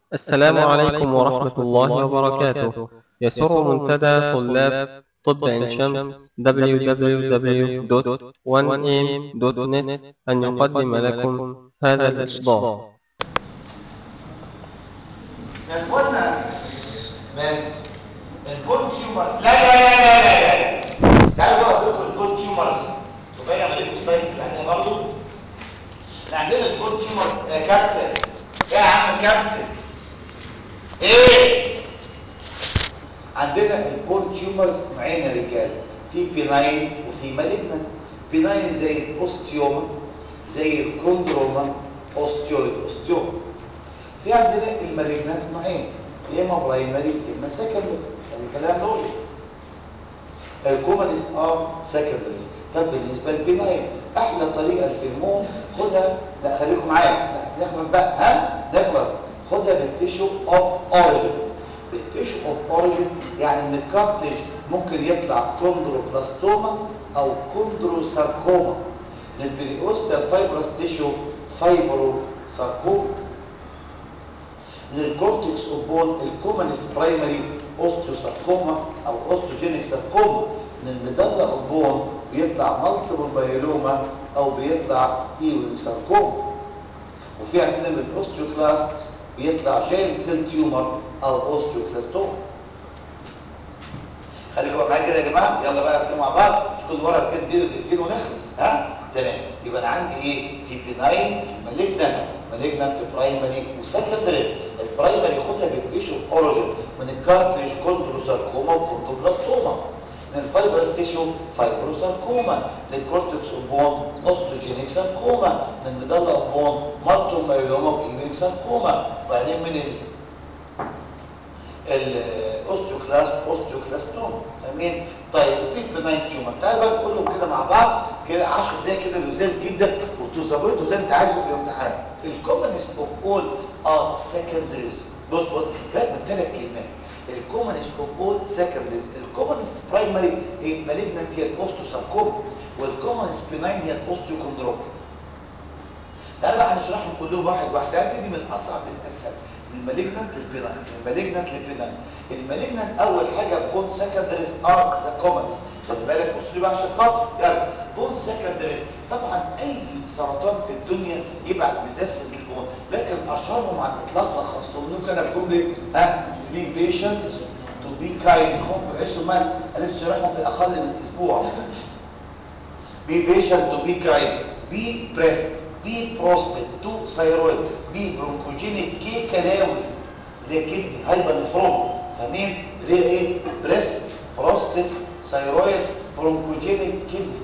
السلام عليكم ورحمة الله وبركاته يسر منتدى طلاب طب عين شمس www.1am.net أن يقدم لكم هذا الإصدار يا اخوانا بس الكون تيومر لا لا لا لا لا لا تعالوا بقى اقول لكم الكون تيومر تبين عليكم سلايد اللي عندنا برضه احنا عندنا الكون تيومر يا كابتن يا عم كابتن ايه عندنا الكون تيومرز نوعين يا رجاله في بيناين وفي مالجنان بيناين زي الاوستيوما زي الكوندروما اوستيويد اوستيوما في عندنا المالجنان نوعين يا اما برايمري يا اما سكندري يعني كلام لوجيك الكومنست ار سكندري طب بالنسبه للبناين احلى طريقه للفيلمون خدها لا خليكم معايا لا نخلص بقى ها نخلص خدها بالتيشو اوف اوريجين بالتيشو اوف اوريجين يعني من الكارتج ممكن يطلع كوندروبلاستوما او كوندروساركوما من البريوستال فايبرس تيشو فايبرو ساركوما من الكورتكس اوف بون الكومنس برايمري اوستيوساركوما او اوستوجينيك ساركوما من المدلة اوف بون بيطلع مالتيبل بايلوما او بيطلع ايوين ساركوما وفي عندنا من الاوستيوكلاست بيطلع جاينت سيل تيومر او اوستيوكلاستوما خليكم معايا كده يا جماعه يلا بقى نبتدي مع بعض مش كل ورقه كده دي دقيقتين ونخلص ها تمام يبقى انا عندي ايه في بيناين في مالجنان مالجنان في برايمري وسكندريز البرايمري خدها بالتيشو اوريجين من الكارتريج كوندروساركوما وكوندروبلاستوما من الفايبرس تيشو فايبروساركوما من الكورتكس بون اوستوجينيك ساركوما من المدلة بون مالتوم مايلوما وايميك ساركوما وبعدين من ال الاوستيوكلاست اوستيوكلاستوما فاهمين طيب وفي البناين تيومر تعالوا بقى نقولهم كده مع بعض كده 10 دقايق كده لذيذ جدا وتظبطوا زي ما انت عايزه في الامتحان الكومنست اوف اول ار سكندريز بص بص فات من ثلاث كلمات الكومنست اوف اول سكندريز الكومنست برايمري هي مالجنت هي الاوستوساركوما والكومنست بناين هي الاوستيوكوندروما تعالوا بقى هنشرحهم كلهم واحد واحد هبتدي من الاصعب للاسهل من المالجنت للبناين من المالجنت للبناين المالجنت اول حاجه بون سكندريز ار ذا كومنست خلي بالك بص لي بقى عشان خاطر يلا بون سكندريز طبعا اي سرطان في الدنيا يبعت ميتاسيس للبون لكن اشهرهم على الاطلاق لخصتهم لهم كده بجمله ها بي بيشنت تو بي كايند هم عيشوا مال انا لسه شارحهم في اقل من اسبوع بي بيشنت تو بي كايند بي بريست بي بروستات تو ثايرويد بي برونكوجينيك كي كلاوي اللي هي كدني هايبر نفروما فاهمين اللي هي ايه بريست بروستات ثايرويد برونكوجينيك كدني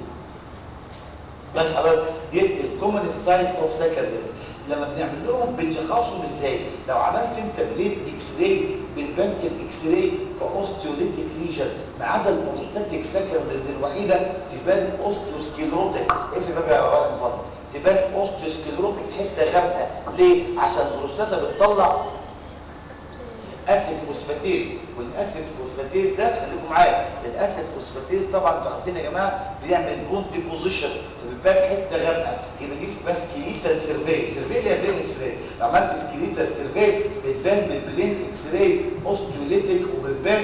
بس حضرتك دي الكومن سايت اوف سكندريز لما بنعمل لهم بنشخصهم ازاي لو عملت انت بليد اكس راي بتبان في الاكس راي كاوستيوليتيك ليجن ما عدا البروستاتيك سكندريز الوحيده تبان اوستيوسكليروتيك ايه في باب يا رائع من فضلك تبان اوستيوسكليروتيك حته غامقه ليه عشان البروستاتا بتطلع اسيد فوسفاتيز والاسيد فوسفاتيز ده خليكم معايا الاسيد فوسفاتيز طبعا انتوا عارفين يا جماعه بيعمل بون ديبوزيشن فبتبان حته غامقه يبقى دي اسمها سكيليتال سيرفي سيرفي اللي هي بلين اكس راي لو عملت سكيليتال سيرفي بتبان بالبلين اكس راي اوستيوليتيك وبتبان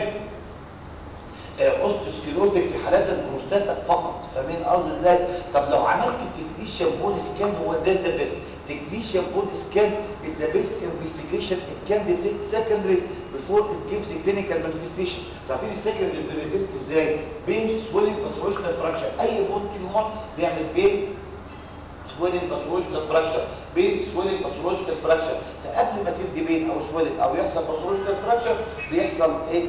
اوستوسكليروتيك في حالات البروستاتا فقط فاهمين قصدي ازاي طب لو عملت تكنيشن بون سكان هو ده ذا بيست technician bone scan is the best investigation it can detect secondaries before it gives the clinical manifestation عارفين السكندري بريزنت ازاي بين swelling pathological fracture اي بون تيومر بيعمل بين swelling pathological fracture بين swelling pathological fracture فقبل ما تدي بين او swelling او يحصل pathological fracture بيحصل ايه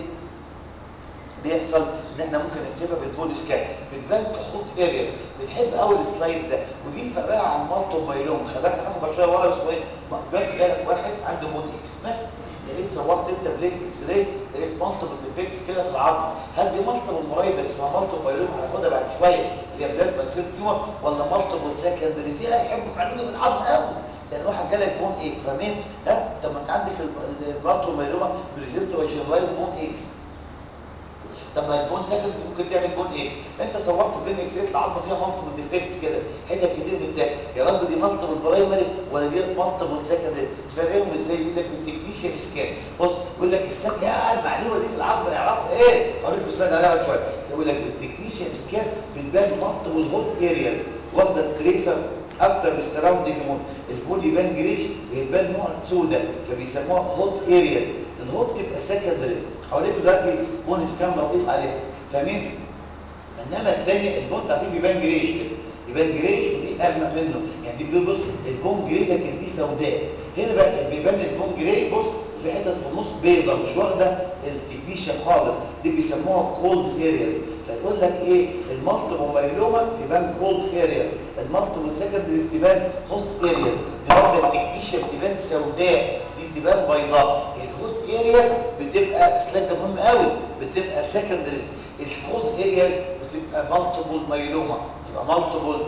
بيحصل ان احنا ممكن نكتبها بالبون سكان بتبان كحوط ارياس بنحب قوي السلايد ده ودي فرقها عن مالتو مايلوم خلي بالك هناخد بعد شويه ورا اسمه ايه بالك جالك واحد عنده بون اكس مثلا لقيت صورت انت بليك اكس راي لقيت مالتيبل ديفكتس كده في العظم هل دي مالتيبل مرايبل اسمها مالتيبل مايلوم هناخدها بعد شويه اللي هي بلازما سيل تيومر ولا مالتيبل سكندري دي هيحبوا يعملوا في العظم قوي لان واحد جالك بون اكس فاهمين ها طب ما انت عندك المالتيبل مايلوما بريزنت وجنرالايز بون اكس طب ما البون سكند ممكن تعمل بون اكس انت صورت بين اكس العظمه فيها مالتيبل ديفكتس كده حتت كتير بتاعك يا رب دي مالتيبل برايمري ولا دي مالتيبل سكندري تفرقهم ازاي يقول لك بالتكنيشن سكان بص يقول لك السكن يا المعلومه دي في العظمه يعرفها ايه هقول لك استاذ عليها شويه يقول لك بالتكنيشن سكان بتبان مالتيبل هوت ارياز واخده التريسر اكتر من السراوندنج مود البون يبان جريش يبان نوع سودا فبيسموها هوت ارياز الهوت تبقى سكندريز هوريكم دلوقتي بون سكان لطيف عليها فاهمين انما الثاني البون تعرفين بيبان جريش كده يبان جريش ودي اغمق منه يعني دي بص البون جري لكن دي سوداء هنا بقى اللي بيبان البون جري بص في حتت في النص بيضه مش واخده التكنيشن خالص دي بيسموها كولد ارياز فيقول لك ايه المالتيبل مايلوما تبان كولد ارياز المالتيبل سكندريز تبان هوت ارياز دي واخده التكنيشن تبان سوداء دي تبان بيضاء الهوت ارياز بتبقى اسلاك ده مهم قوي بتبقى سكندريز الكولد ارياز بتبقى مالتيبل مايلوما تبقى مالتيبل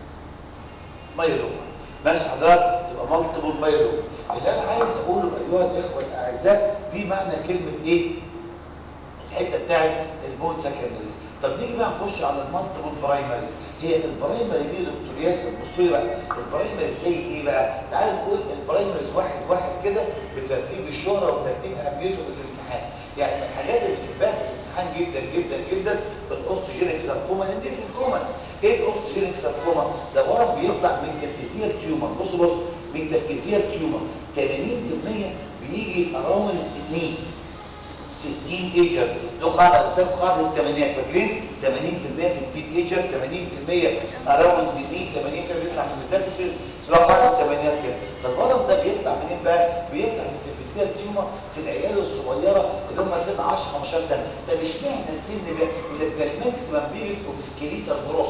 مايلوما ماشي حضرتك تبقى مالتيبل مايلوما اللي انا عايز اقوله ايها الاخوه الاعزاء دي معنى كلمه ايه الحته بتاعت البون سكندريز طب نيجي بقى نخش على المالتيبل برايمريز هي البرايمري دي دكتور ياسر بصوا لي بقى البرايمري زي ايه بقى تعال نقول البرايمريز واحد واحد كده بترتيب الشهره وترتيب اهميته في الامتحان يعني من الحاجات اللي بتحبها في الامتحان جدا جدا جدا الاوستوجينيك ساركوما لان دي الكومن ايه الاوستوجينيك ساركوما ده ورم بيطلع من ترفيزيال تيومر بص بص من ترفيزيال تيومر 80% بيجي اراوند النين في التين ايجر ده قاعده قدام قاعده الثمانينات فاكرين 80% في التين ايجر 80% اراوند النين 80% بيطلع من الميتافيسيس اسمها قاعده الثمانينات كده فالورم ده بيطلع منين بقى بيطلع من ترفيزيال تيومر في العيال الصغيره اللي هم سن 10 15 سنه ده مش معنى السن ده يقول لك ده الماكسيمم بيريد اوف سكيليتال جروس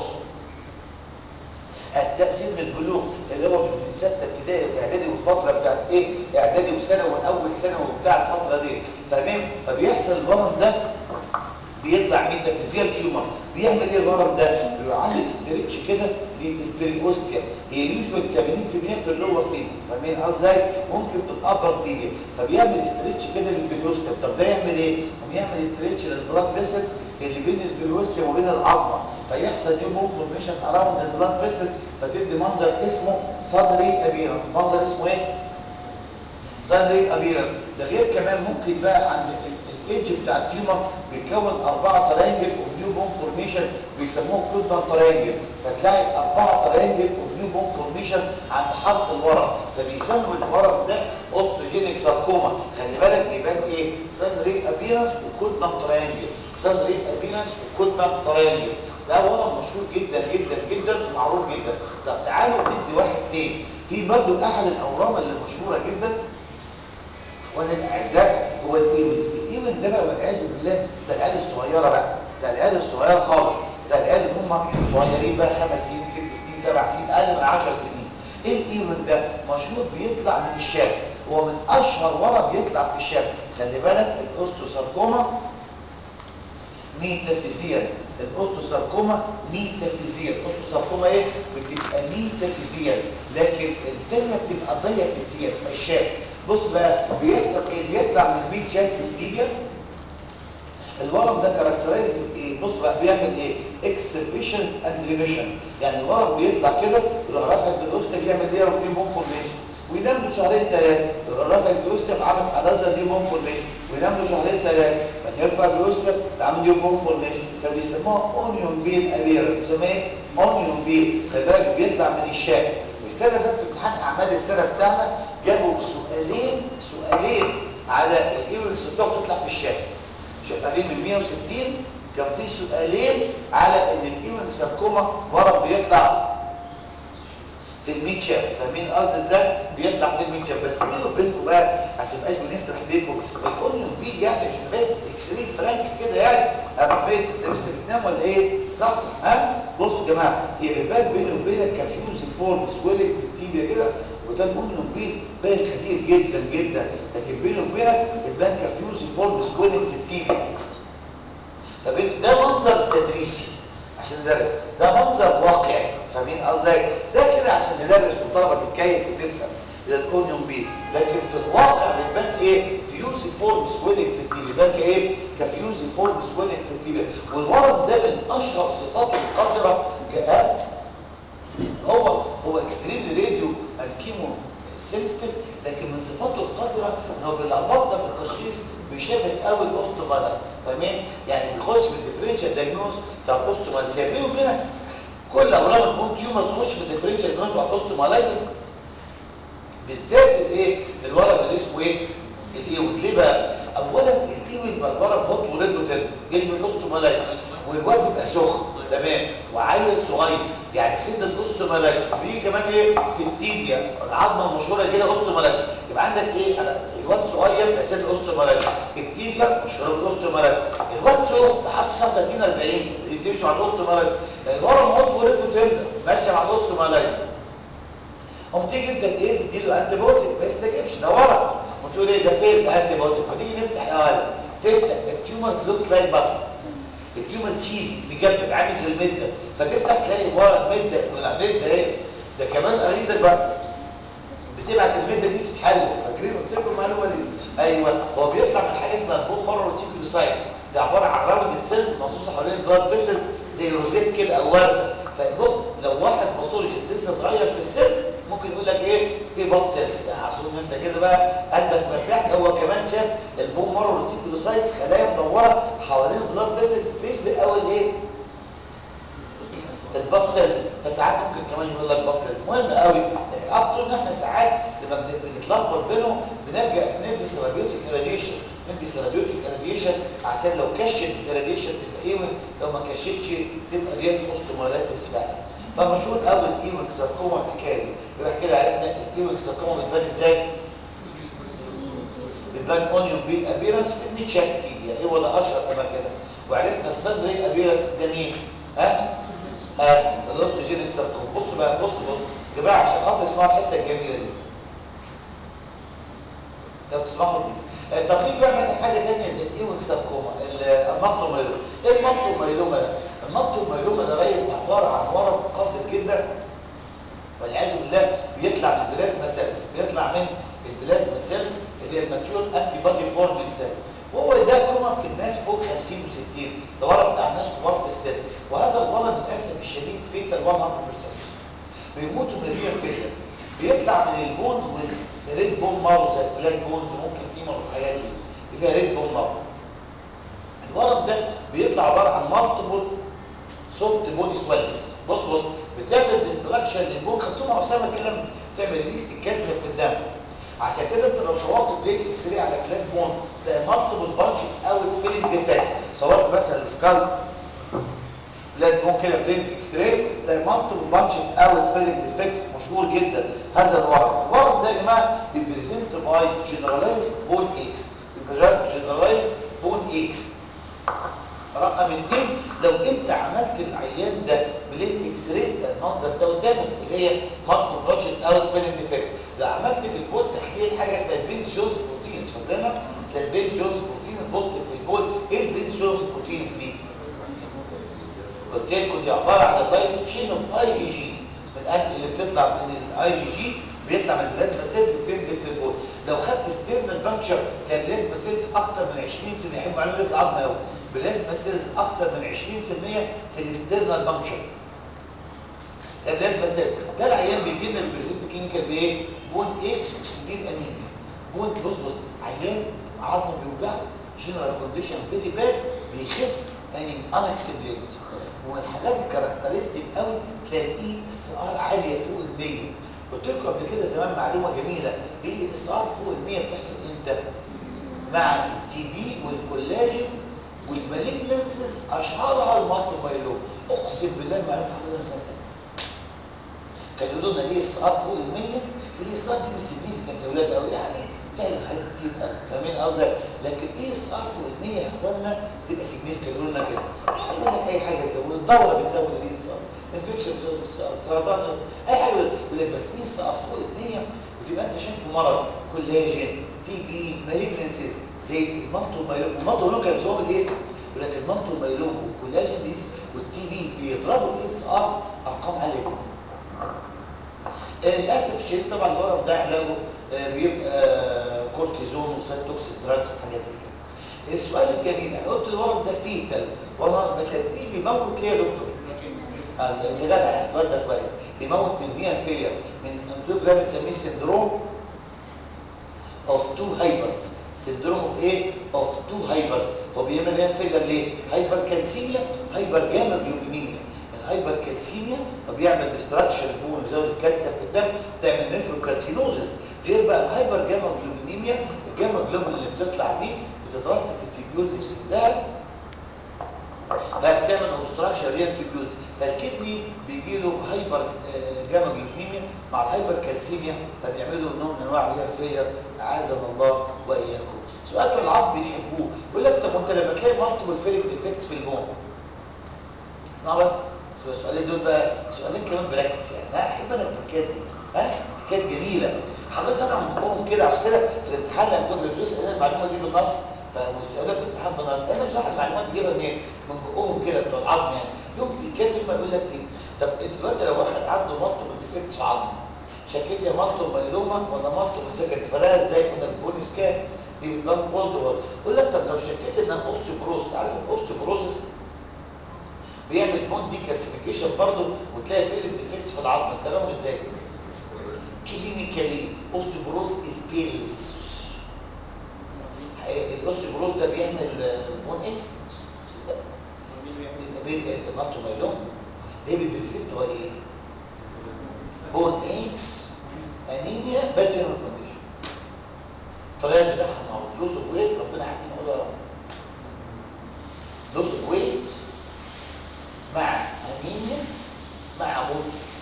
اثناء سن البلوغ اللي هو من سته ابتدائي واعدادي والفتره بتاعت ايه اعدادي وثانوي واول ثانوي وبتاع الفتره دي تمام فبيحصل الورم ده بيطلع ميتافيزيال تيومر بيعمل ايه الورم ده بيبقى عامل استريتش كده للبريوستيا هي يوجوال 80% في اللور فين فاهمين ازاي ممكن في الابر تيبيا فبيعمل استريتش كده للبريوستيا طب ده يعمل ايه بيعمل استريتش للبلاد فيسلز اللي بين البريوستيا وبين العظمه فيحصل نيو موفورميشن اراوند البلاد فيسلز فتدي منظر اسمه صدري ابيرنس منظر اسمه ايه صدري ابيرنس ده غير كمان ممكن بقى عند الايدج بتاع التيومر بيتكون اربعه ترينجل اوف نيو بون فورميشن بيسموه كودمان ترينجل فتلاقي اربعه ترينجل اوف نيو بون فورميشن عند حرف الورم فبيسموا الورم ده اوستوجينيك ساركوما خلي بالك بيبان ايه صدري ابيرنس وكودمان ترينجل صدري ابيرنس وكودمان ترينجل ده ورم مشهور جدا جدا جدا ومعروف جدا طب تعالوا ندي واحد تاني في برضه احد الاورام اللي مشهوره جدا اخواني الاعزاء هو الايمن الايمن ده بقى والعياذ بالله ده العيال الصغيره بقى ده العيال الصغيره خالص ده العيال اللي هم صغيرين بقى خمس سنين ست سنين سبع سنين اقل من 10 سنين ايه الايمن ده مشهور بيطلع من الشاف هو من اشهر ورم بيطلع في الشاف خلي بالك الاوستوساركوما ميتافيزيال الاوستوساركوما ميتافيزيال الاوستوساركوما ايه بتبقى ميتافيزيال لكن الثانيه بتبقى ضيافيزيال الشاف بص بقى بيحصل ايه بيطلع من الميت شاف في الليبيا الورم ده كاركترايز ايه بص بقى بيعمل ايه اكسبريشنز اند ريميشنز يعني الورم بيطلع كده يروح رافع البلوستا بيعمل ليه في بون فورميشن وينام له شهرين ثلاثه يروح رافع البلوستا عامل انذر نيو بون فورميشن وينام له شهرين ثلاثه بعدين يرفع البلوستا عامل نيو بون فورميشن فبيسموها اونيون بيل ابيرا بيسموها ايه اونيون بيل خلي بالك بيطلع من الشاف السنه اللي فاتت في امتحان اعمال السنه بتاعنا جابوا سؤالين سؤالين على الايوكس بتاعه بتطلع في الشاف شغالين من 160 كان في سؤالين على ان الايوان ساركوما ورم بيطلع في الميت شاف فاهمين قصدي ازاي بيطلع في الميت شاف بس بيني وبينكم بقى عشان ما يبقاش بنسرح بيكم الاونيون دي يعني مش حبايه اكس راي فرانك كده يعني انا حبايه انت لسه بتنام ولا ايه صح صح ها بصوا يا جماعه هي بيبان بيني وبينك كفيوز فورم سويلنج في التيبيا كده وده الاونيون بيل باين خفيف جدا جدا لكن بيني وبينك بيبان كفيوز فورم سويلنج في التيبيا فبين ده منظر تدريسي عشان ندرس ده منظر واقعي فاهمين قصدي ده كده عشان ندرس والطلبه تتكيف وتفهم ده الاونيون بيل لكن في الواقع بيبان ايه فيوز فورم سويلنج في التيبيا يبقى كايه كفيوزي فورم سويلنج في التيبيا والورم ده من اشهر صفاته القذره كآب هو هو اكستريملي راديو اند كيمو سنسيتيف لكن من صفاته القذره ان هو بيلخبطنا في التشخيص بيشبه قوي الاوستومالايتس فاهمين يعني بيخش في الديفرنشال دايجنوز بتاع الاوستومالايتس بيني وبينك كل اورام البون تيومر تخش في الديفرنشال دايجنوز بتاع الاوستومالايتس بالذات الايه الورم اللي اسمه ايه الايود ليه بقى اولا الايود بالبره بحط ولاد وترد جسم الاوستومالايتس والواد بيبقى سخن تمام وعيل صغير يعني سن الاوستومالايتس بيجي كمان ايه في التيبيا العظمه المشهوره كده اوستومالايتس يبقى عندك ايه أنا الواد صغير ده سن الاوستومالايتس التيبيا مشهوره بالاوستومالايتس الواد سخن لحد 39 40 يبتدي على الاوستومالايتس الورم هو ولاد وترد ماشيه مع الاوستومالايتس قوم تيجي انت ايه تديله انتي بايوتيك ما يستجيبش ده ورم وتقول ايه ده فين انتي بايوتيك ما تيجي نفتح يا ولد تفتح التيومرز لوك لايك بس التيومر تشيزي مجبد عامل زي المده فتفتح تلاقي ورا مده ولا مده ايه ده كمان غريزه بقى بتبعت المده دي تتحلل فاكرين قلت لكم المعلومه دي ايوه هو بيطلع من حاجه اسمها بون مارو ريتيكولوسايتس ده عباره عن راوند سيلز مصوصه حوالين البلاد فيسلز زي روزيت كده او ورده فبص لو واحد باثولوجيست لسه صغير في السن ممكن يقول لك ايه في باص سيلز اظن انت كده بقى قلبك مرتاح هو كمان شاف البون مارو ريتيكولوسايتس خلايا مدوره حوالين البلاد فيسلز تشبه قوي الايه الباص سيلز فساعات ممكن كمان يقول لك باص سيلز مهم قوي افضل ان احنا ساعات لما بنتلخبط بينهم بنلجا ندي سيرابيوتيك اراديشن ندي سيرابيوتيك اراديشن عشان لو كشت الاراديشن تبقى ايه لو ما كشتش تبقى ديت اوستومالاتس فعلا فمشهور قوي الايوك ساركوما الحكايه دي يبقى كده عرفنا الايوك ساركوما بتبان ازاي بتبان اونيون بيل ابيرنس في النيتشاف تيبيا ايه ولا اشهر اماكنها وعرفنا السندري ابيرنس ده مين ها ها الاوستوجينيك ساركوما بص بقى بص بص يا جماعه عشان خاطر اسمعوا الحته الجميله دي طب اسمعوا دي طب نيجي بقى مثلا حاجه ثانيه زي الايوك ساركوما المالتومايلوما ايه المالتومايلوما ده المالتومايلوما ده ريس عباره عن ورم قاسي جدا والعياذ بالله بيطلع من البلازما سيلز بيطلع من البلازما سيلز اللي هي الماتيور انتي بادي فورمينج سيل وهو ده كومن في الناس فوق 50 و60 ده ورم بتاع الناس كبار في السن وهذا الورم للاسف الشديد فيتال 100% بيموتوا من ريال فيلر بيطلع من البونز ويز ريد بون مارو زي الفلات بونز وممكن فيمر والحاجات دي فيها ريد بون مارو الورم ده بيطلع عباره عن مالتيبل سوفت بودي سويلنجز بص بص بتعمل ديستراكشن للبون خدتوه مع اسامه الكلام بتعمل ريست الكالسيوم في الدم عشان كده انت لو صورت بليك اكس راي على فلات بون تلاقي مالتيبل بانش اوت فيلنج ديفكتس صورت مثلا السكال فلات بون كده بليك اكس راي تلاقي مالتيبل بانش اوت فيلنج ديفكتس مشهور جدا هذا الورم الورم ده يا جماعه بيبريزنت باي جنرالايز بون اكس جنرالايز بون اكس رقم اثنين لو انت عملت العيان ده بليد اكس راي المنظر ده قدامك اللي هي مالتي بادجت اوت فيلم ديفكت لو عملت في البول تحليل حاجه اسمها البين جونز بروتينز فاكرينها تلاقي البين جونز بروتين البوزيتيف في البول ايه البين جونز بروتينز دي؟ قلت لكم دي عباره عن اللايت تشين اوف اي جي جي من الانت اللي بتطلع من الاي جي جي بيطلع من البلازما سيلز بتنزل في البول لو خدت ستيرنال بانكشر كان البلازما سيلز اكتر من 20% يحب معلومه في العظم قوي بلازما سيلز اكتر من 20% في الاسترنال بانكشر ده بلازما سيلز ده العيان بيجي لنا البريزنت كلينيكال بايه بون اكس وسبير انيميا بون بص بص عيان عظمه بيوجعه جنرال كونديشن فيري باد بيخس يعني انكسبليت ومن الحاجات الكاركترستيك قوي تلاقيه السعار عاليه فوق ال 100 قلت لكم قبل كده زمان معلومه جميله ايه السعار فوق ال 100 بتحصل امتى مع التي بي والكولاجين والمالجنسز اشهرها المالتومايلوم اقسم بالله المعلومه حافظها من سنه سته كانوا يقولوا لنا ايه السعار فوق ال 100 يقول لي السعار دي مش سيجنيفيكانت يا اولاد قوي يعني تعرف حاجات كتير قوي فاهمين قصدي لكن ايه السعار فوق ال 100 يا اخوانا تبقى سيجنيفيكانت يقولوا لنا كده يعني يقول لك اي حاجه تزود الدوره بتزود ايه السعار انفكشن بتزود السعار السرطان اي حاجه يقول لك بس ايه السعار فوق ال 100 وتبقى انت شايف مرض كولاجين تي بي مالجنسز زي المالتومايلوم المالتومايلوم كان بيسموه بالاس يقول لك المالتومايلوم والكولاجين بيز والتي بي بيضربوا الاس ار ارقام عاليه جدا للاسف الشديد طبعا الورم ده علاجه بيبقى كورتيزون وسيتوكسين دراجز وحاجات زي كده السؤال الجميل انا قلت الورم ده فيتال والله بس هتلاقيه بيموت ليه يا دكتور؟ انت جدع الواد ده كويس بيموت من ريال فيلير من اندوجرام بنسميه سندروم اوف تو هايبرز سندروم اوف ايه اوف تو هايبرز هو بيعمل ريال فيلير ليه هايبر كالسيميا هايبر جاما جلوبينيميا الهايبر كالسيميا وبيعمل ديستراكشن بون بيزود الكالسيوم في الدم تعمل نيفروكالسينوزس غير بقى الهايبر جاما جلوبينيميا الجاما جلوبين اللي بتطلع دي بتترسب في التيبيولز في السداد فبتعمل اوبستراكشن ريال تيبيولز فالكدني بيجي له هايبر جاما جلوبينيميا مع الهايبر كالسيميا فبيعملوا نوع من انواع الريال فيلر اعاذنا الله واياكم سؤال بتوع العظم بيحبوه يقول لك طب وانت لما تلاقي مالتيبل فيلك ديفكتس في البون اسمع بس السؤالين دول بقى سؤالين كمان براكتس يعني ها احب انا التكات دي ها تكات جميله حافظ انا من بقهم كده عشان كده في الامتحان لما كنت بتسال المعلومه دي بالنص فبتسالها في الامتحان بالنص انا بصراحه المعلومات دي جايبها منين؟ من بقهم كده بتوع العظم يعني يوم تكات ما يقول لك ايه طب انت دلوقتي لو واحد عنده مالتيبل ديفكتس في عظمه شكيت يا مالتيبل بايلوما ولا مالتيبل سكت تفرقها ازاي كنا بنقول سكان دي بتبان كولد يقول لك طب لو شكيت انها اوستيوبروز عارف الاوستيوبروزس بيعمل بون دي كالسيفيكيشن برضه وتلاقي فيه الديفكتس في العظم تلاقيهم ازاي كلينيكالي اوستيوبروز از بيلس الاوستيوبروز ده بيعمل بون اكس مالتو مايلوم ليه بالريسبت هو ايه بون اكس انيميا باتشنال كونديشن الطريقه بتاعها معروف لوس اوف ويت ربنا يحكينا نقول يا رب لوس اوف ويت مع انيميا مع بوتكس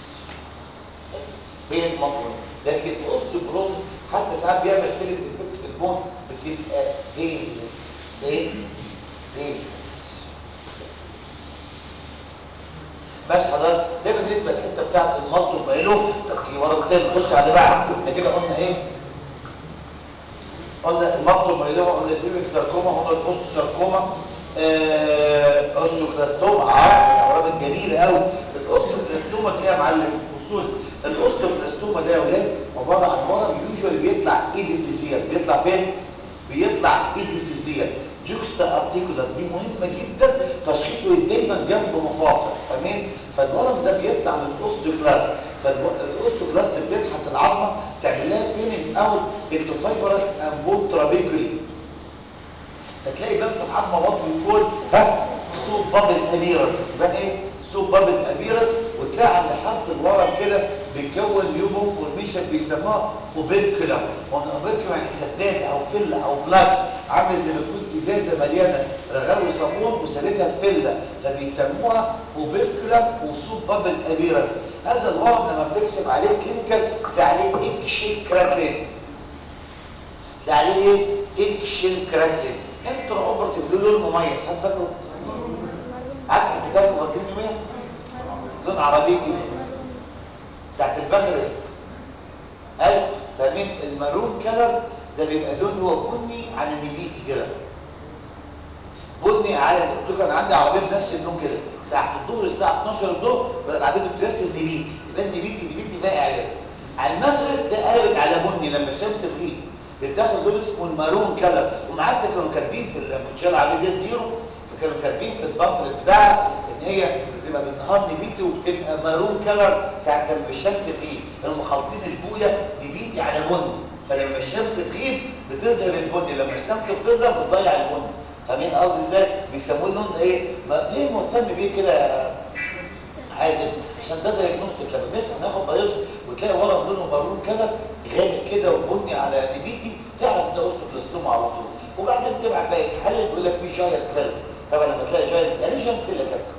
هي المطلوب لكن الاوستيوبروسيس حتى ساعات بيعمل فيلم ديفكتس في البون بتبقى بينلس بين بينلس بس حضرتك ده بالنسبه للحته بتاعت المالتو بايلو طب في ورا تاني نخش على بعض احنا كده قلنا ايه قلنا المالتو بايلو قلنا الفيويك ساركوما قلنا الاوستو ساركوما اوستوكلاستوما اه الامراض الجميله قوي الاوستوكلاستوما دي يا معلم اصول الاوستوكلاستوما ده يا ولاد عباره عن ورم يوجوالي بيطلع ايبيفيزيال بيطلع فين بيطلع ايبيفيزيال جوكستا ارتيكولار دي مهمه جدا تشخيصه دايما جنب مفاصل فاهمين فالورم ده بيطلع من الاوستوكلاست فالاوستوكلاست بتضحك العظمه تعمل لها ثيننج اوت انتو فايبرس اند بون ترابيكولي فتلاقي بان في العظمه وات بيقول ها صوت بابل ابيرز يبان ايه صوت بابل ابيرز وتلاقي عند حرف الورم كده بيتكون نيوبون فورميشن بيسموها اوبركولم وان اوبركولم يعني سداد او فله او بلاك عامل زي ما تكون ازازه مليانه رغاوي صابون وسالتها في فله فبيسموها اوبركولم وصوت بابل ابيرز هذا الورم لما بتكشف عليه كلينيكال تلاقي عليه اكشن كراكلين تلاقي عليه ايه اكشن كراكلين انترا اوبرتيف له لون مميز حد فاكره قعدت الكتاب فاكرين يوميا لون عربيتي ساعه المغرب ايوه فمن المارون كلر ده بيبقى لون هو بني على نبيتي كده بني على قلت كان عندي عربيه بنفس اللون كده ساعه الظهر الساعه 12 الظهر بقى العربيه بترسم نبيتي يبقى نبيتي نبيتي فاقع كده على المغرب ده قلبت على بني لما الشمس تغيب بتاخد لون اسمه المارون كلر ومعاك كانوا كاتبين في المنشاه العربيه دي زيرو فكانوا كاتبين في البامفلت بتاعها ان هي بتبقى بالنهار نبيتي وبتبقى مارون كلر ساعه لما الشمس تغيب كانوا مخلطين البويه نبيتي على بني فلما الشمس تغيب بتظهر البني لما الشمس بتظهر بتضيع البني فاهمين قصدي ازاي بيسموه اللون ده ايه ما ليه مهتم بيه كده عازم عشان ده دايجنوستيك لما بنفتح ناخد بايوبسي وتلاقي ورم لونه مارون كده غامق كده وبني على نبيتي تعرف ده اوستوكلاستوما على طول وبعدين تبعت بقى يتحلل يقول لك في جاينت سيلز طبعا لما تلاقي جاينت يعني ايه جاينت سيل يا كابتن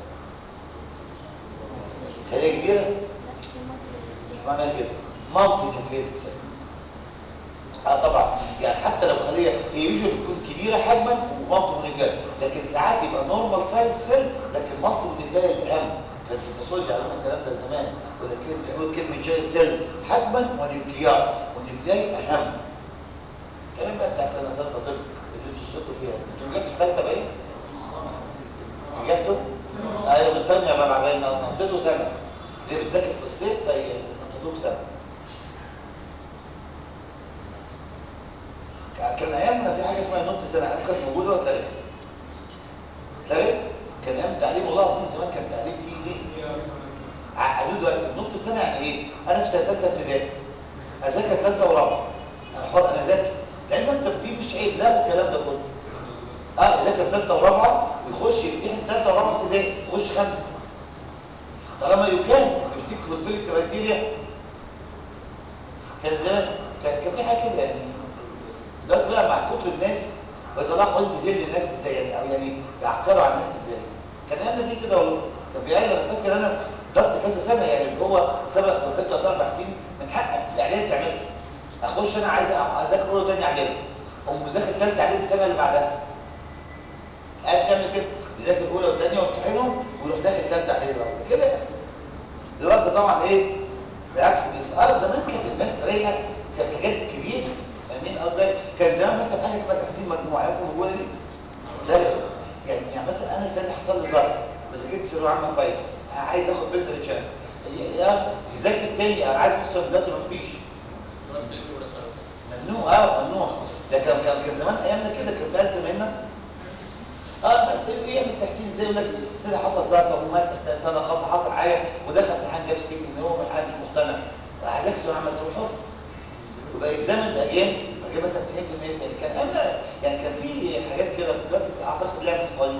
خليه كبيره مش معناها كده مالتي نيوكليتد سيل اه طبعا يعني حتى لو خليه هي يوجوالي بتكون كبيره حجما ومالتي نيوكليتد لكن ساعات يبقى نورمال سايز سيل لكن مالتي نيوكليتد الاهم كان في المسولوجي علمنا الكلام ده زمان ولكن كانوا كلمه جاينت سيل حجما ونيوكليار والنيوكلياي اهم الكلام بقى بتاع سنه ثالثه طب اللي انتوا سقطوا فيها انتوا جبتوا في ثالثه باين جبتوا ايوه من ثانيه بقى باين نطيتوا سنه ليه بتذاكر في الصيف فينططوك سنه ايامنا في حاجه اسمها نقطه سنه كانت موجوده ولا اتلغت؟ اتلغت؟ كان ايام تعليم والله العظيم زمان كان تعليم فيه ميزه عقدوه دلوقتي نقطه سنه يعني ايه؟ انا في سنه ثالثه ابتدائي اذاكر ثالثه ورابعه انا حر انا ذاكر لان انت دي مش عيب لا الكلام ده كله اه يذاكر ثالثه ورابعه ويخش يمتحن ثالثه ورابعه ابتدائي يخش خمسه طالما يمكن انت مش دي تفولفيل الكرايتيريا كان زمان كان كان في حاجه كده يعني دلوقتي بقى مع كتر الناس بيطلعوا قلت ذل الناس ازاي يعني او يعني بيعكروا على الناس ازاي كان ايامنا في كده والله كان في عيله انا فاكر انا ضغط كذا سنه يعني اللي هو سبق دفعته اربع سنين من حقك في الاعلان تعملها اخش انا عايز اذاكر اولى ثانيه اعلان اقوم مذاكر ثالثه اعلان السنه اللي بعدها قاعد تعمل كده يذاكر اولى وثانيه وامتحنهم ويروح داخل ثالثه اعلان اللي بعدها كده دلوقتي طبعا ايه بالعكس بس اه زمان كانت الناس رايقه كانت حاجات كبيره فاهمين قصدي كان زمان مثلا في حاجه اسمها تحسين مجموعه يكون موجوده دي لا يعني يعني مثلا انا السنه حصل لي ظرف بس جبت ثانويه عامه كويس عايز اخد بيلدر تشانس يا يذاكر تاني عايز اخسر بلاد مفيش ممنوع اه ممنوع ده كان كان كان زمان ايامنا كده كان في قال زماننا اه بس ايه من التحسين ازاي يقول لك سيدي حصل ظرف ومات اثناء السنه خط حصل حاجه ودخل امتحان جاب سيف ان هو امتحان مش مقتنع عايزك ثانويه عامه تروح حر وبقى اكزامن اجين جاب مثلا 90% تاني كان ايامنا يعني كان في حاجات كده دلوقتي اعتقد لعبه في القانون